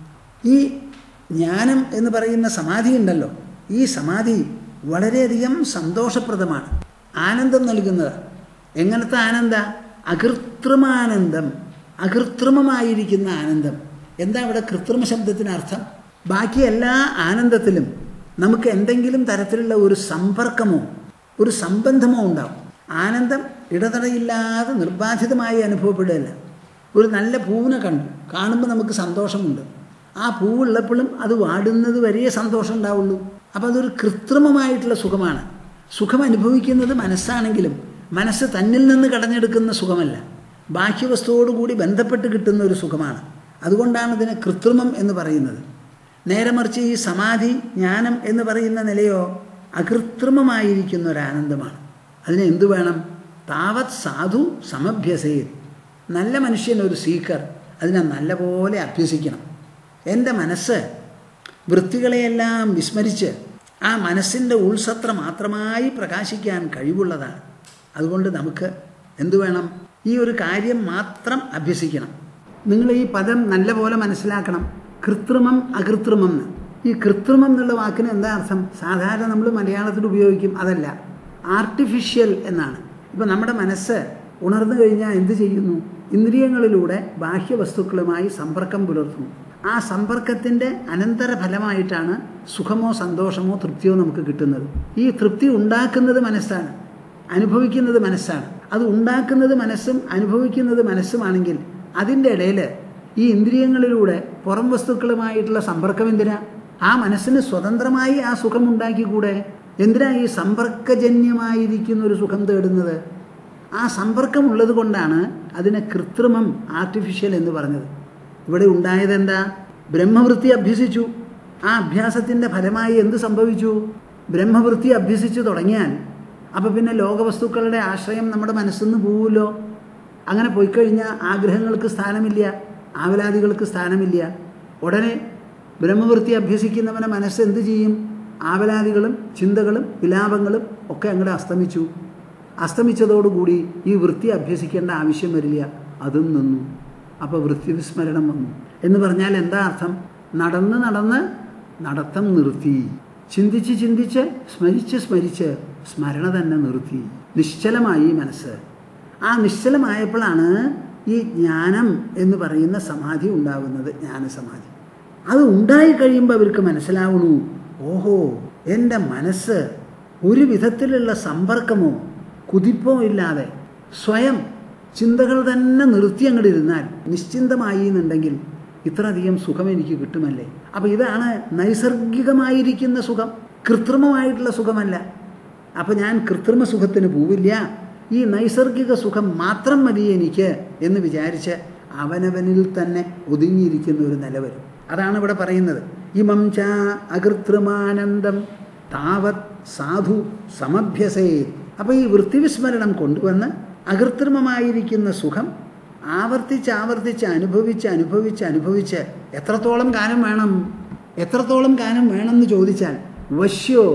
ഈ ജ്ഞാനം എന്ന് പറയുന്ന സമാധി ഉണ്ടല്ലോ ഈ സമാധി വളരെയധികം സന്തോഷപ്രദമാണ് ആനന്ദം നൽകുന്നതാണ് എങ്ങനത്തെ ആനന്ദ അകൃത്രിമാനന്ദം അകൃത്രിമമായിരിക്കുന്ന ആനന്ദം എന്താ ഇവിടെ കൃത്രിമ ശബ്ദത്തിന് അർത്ഥം ബാക്കി എല്ലാ ആനന്ദത്തിലും നമുക്ക് എന്തെങ്കിലും തരത്തിലുള്ള ഒരു സമ്പർക്കമോ ഒരു സംബന്ധമോ ഉണ്ടാവും ആനന്ദം ഇടതടയില്ലാതെ നിർബാധിതമായി അനുഭവപ്പെടുകയല്ല ഒരു നല്ല പൂവിനെ കണ്ടു കാണുമ്പോൾ നമുക്ക് സന്തോഷമുണ്ട് ആ പൂവുള്ളപ്പോഴും അത് വാടുന്നത് വരെയേ സന്തോഷം ഉണ്ടാവുള്ളൂ അപ്പോൾ അതൊരു കൃത്രിമമായിട്ടുള്ള സുഖമാണ് സുഖം അനുഭവിക്കുന്നത് മനസ്സാണെങ്കിലും മനസ്സ് തന്നിൽ നിന്ന് കടഞ്ഞെടുക്കുന്ന സുഖമല്ല ബാഹ്യവസ്തുവോടുകൂടി ബന്ധപ്പെട്ട് കിട്ടുന്ന ഒരു സുഖമാണ് അതുകൊണ്ടാണ് ഇതിനെ കൃത്രിമം എന്ന് പറയുന്നത് നേരെ മറിച്ച് ഈ സമാധി ജ്ഞാനം എന്ന് പറയുന്ന നിലയോ അകൃത്രിമമായിരിക്കുന്ന ഒരു ആനന്ദമാണ് അതിന് എന്തു വേണം താവത് സാധു സമഭ്യസേത് നല്ല മനുഷ്യൻ ഒരു സീക്കർ അതിനെ നല്ലപോലെ അഭ്യസിക്കണം എൻ്റെ മനസ്സ് വൃത്തികളെയെല്ലാം വിസ്മരിച്ച് ആ മനസ്സിൻ്റെ ഉൾസത്ര മാത്രമായി പ്രകാശിക്കാൻ കഴിവുള്ളതാണ് അതുകൊണ്ട് നമുക്ക് എന്തു വേണം ഈ ഒരു കാര്യം മാത്രം അഭ്യസിക്കണം നിങ്ങൾ ഈ പദം നല്ലപോലെ മനസ്സിലാക്കണം കൃത്രിമം അകൃത്രിമം എന്ന് ഈ കൃത്രിമം എന്നുള്ള വാക്കിന് എന്താ അർത്ഥം സാധാരണ നമ്മൾ മലയാളത്തിൽ ഉപയോഗിക്കും അതല്ല ആർട്ടിഫിഷ്യൽ എന്നാണ് ഇപ്പം നമ്മുടെ മനസ്സ് ഉണർന്നു കഴിഞ്ഞാൽ എന്ത് ചെയ്യുന്നു ഇന്ദ്രിയങ്ങളിലൂടെ ബാഹ്യവസ്തുക്കളുമായി സമ്പർക്കം പുലർത്തുന്നു ആ സമ്പർക്കത്തിൻ്റെ അനന്തര ഫലമായിട്ടാണ് സുഖമോ സന്തോഷമോ തൃപ്തിയോ നമുക്ക് കിട്ടുന്നത് ഈ തൃപ്തി ഉണ്ടാക്കുന്നത് മനസ്സാണ് അനുഭവിക്കുന്നത് മനസ്സാണ് അത് ഉണ്ടാക്കുന്നത് മനസ്സും അനുഭവിക്കുന്നത് മനസ്സുമാണെങ്കിൽ അതിൻ്റെ ഇടയിൽ ഈ ഇന്ദ്രിയങ്ങളിലൂടെ പുറം വസ്തുക്കളുമായിട്ടുള്ള സമ്പർക്കം എന്തിനാ ആ മനസ്സിന് സ്വതന്ത്രമായി ആ സുഖം ഉണ്ടാക്കിക്കൂടെ എന്തിനാ ഈ സമ്പർക്കജന്യമായിരിക്കുന്ന ഒരു സുഖം തേടുന്നത് ആ സമ്പർക്കം ഉള്ളത് കൊണ്ടാണ് അതിനെ കൃത്രിമം ആർട്ടിഫിഷ്യൽ എന്ന് പറഞ്ഞത് ഇവിടെ ഉണ്ടായത് എന്താ ബ്രഹ്മവൃത്തി അഭ്യസിച്ചു ആ അഭ്യാസത്തിൻ്റെ ഫലമായി എന്ത് സംഭവിച്ചു ബ്രഹ്മവൃത്തി അഭ്യസിച്ചു തുടങ്ങിയാൽ അപ്പോൾ പിന്നെ ലോകവസ്തുക്കളുടെ ആശ്രയം നമ്മുടെ മനസ്സിൽ നിന്ന് പോവുമല്ലോ അങ്ങനെ പോയിക്കഴിഞ്ഞാൽ ആഗ്രഹങ്ങൾക്ക് സ്ഥാനമില്ല ആവലാദികൾക്ക് സ്ഥാനമില്ല ഉടനെ ബ്രഹ്മവൃത്തി അഭ്യസിക്കുന്നവനെ മനസ്സ് എന്ത് ചെയ്യും ആവലാദികളും ചിന്തകളും വിലാപങ്ങളും ഒക്കെ അങ്ങോട്ട് അസ്തമിച്ചു അസ്തമിച്ചതോടുകൂടി ഈ വൃത്തി അഭ്യസിക്കേണ്ട ആവശ്യം വരില്ല അതും നിന്നു അപ്പോൾ വൃത്തി വിസ്മരണം വന്നു എന്ന് പറഞ്ഞാൽ എന്താ അർത്ഥം നടന്ന് നടന്ന് നടത്തം നിർത്തി ചിന്തിച്ച് ചിന്തിച്ച് സ്മരിച്ച് സ്മരിച്ച് സ്മരണ തന്നെ നിർത്തി നിശ്ചലമായി മനസ്സ് ആ നിശ്ചലമായപ്പോഴാണ് ഈ ജ്ഞാനം എന്ന് പറയുന്ന സമാധി ഉണ്ടാകുന്നത് ജ്ഞാനസമാധി അത് ഉണ്ടായി കഴിയുമ്പോൾ അവർക്ക് മനസ്സിലാവണു ഓഹോ എൻ്റെ മനസ്സ് ഒരു വിധത്തിലുള്ള സമ്പർക്കമോ കുതിപ്പോ ഇല്ലാതെ സ്വയം ചിന്തകൾ തന്നെ നിർത്തി അങ്ങോട്ട് ഇരുന്നാൽ നിശ്ചിന്തമായി എന്നുണ്ടെങ്കിൽ ഇത്രയധികം സുഖം എനിക്ക് കിട്ടുമല്ലേ അപ്പം ഇതാണ് നൈസർഗികമായിരിക്കുന്ന സുഖം കൃത്രിമമായിട്ടുള്ള സുഖമല്ല അപ്പം ഞാൻ കൃത്രിമ സുഖത്തിന് പോവില്ല ഈ നൈസർഗിക സുഖം മാത്രം മതി എനിക്ക് എന്ന് വിചാരിച്ച് അവനവനിൽ തന്നെ ഒതുങ്ങിയിരിക്കുന്ന ഒരു നില വരും അതാണ് ഇവിടെ പറയുന്നത് ഇമം ച അകൃത്രിമാനന്ദം താവത് സാധു സമഭ്യസേ അപ്പോൾ ഈ വൃത്തിവിസ്മരണം കൊണ്ടുവന്ന് അകൃത്രിമമായിരിക്കുന്ന സുഖം ആവർത്തിച്ച് ആവർത്തിച്ച് അനുഭവിച്ച് അനുഭവിച്ച് അനുഭവിച്ച് എത്രത്തോളം കാലം വേണം എത്രത്തോളം കാലം വേണമെന്ന് ചോദിച്ചാൽ വശ്യോ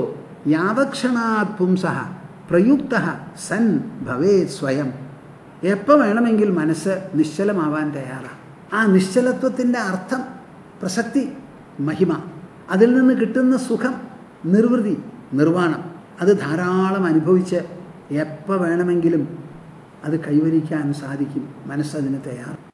യാവക്ഷണാത് പുംസഹ പ്രയുക്ത സൻ ഭവേത് സ്വയം എപ്പോൾ വേണമെങ്കിൽ മനസ്സ് നിശ്ചലമാവാൻ തയ്യാറാണ് ആ നിശ്ചലത്വത്തിൻ്റെ അർത്ഥം പ്രസക്തി മഹിമ അതിൽ നിന്ന് കിട്ടുന്ന സുഖം നിർവൃതി നിർവ്വാണം അത് ധാരാളം അനുഭവിച്ച് എപ്പോൾ വേണമെങ്കിലും അത് കൈവരിക്കാൻ സാധിക്കും മനസ്സതിന് തയ്യാറ്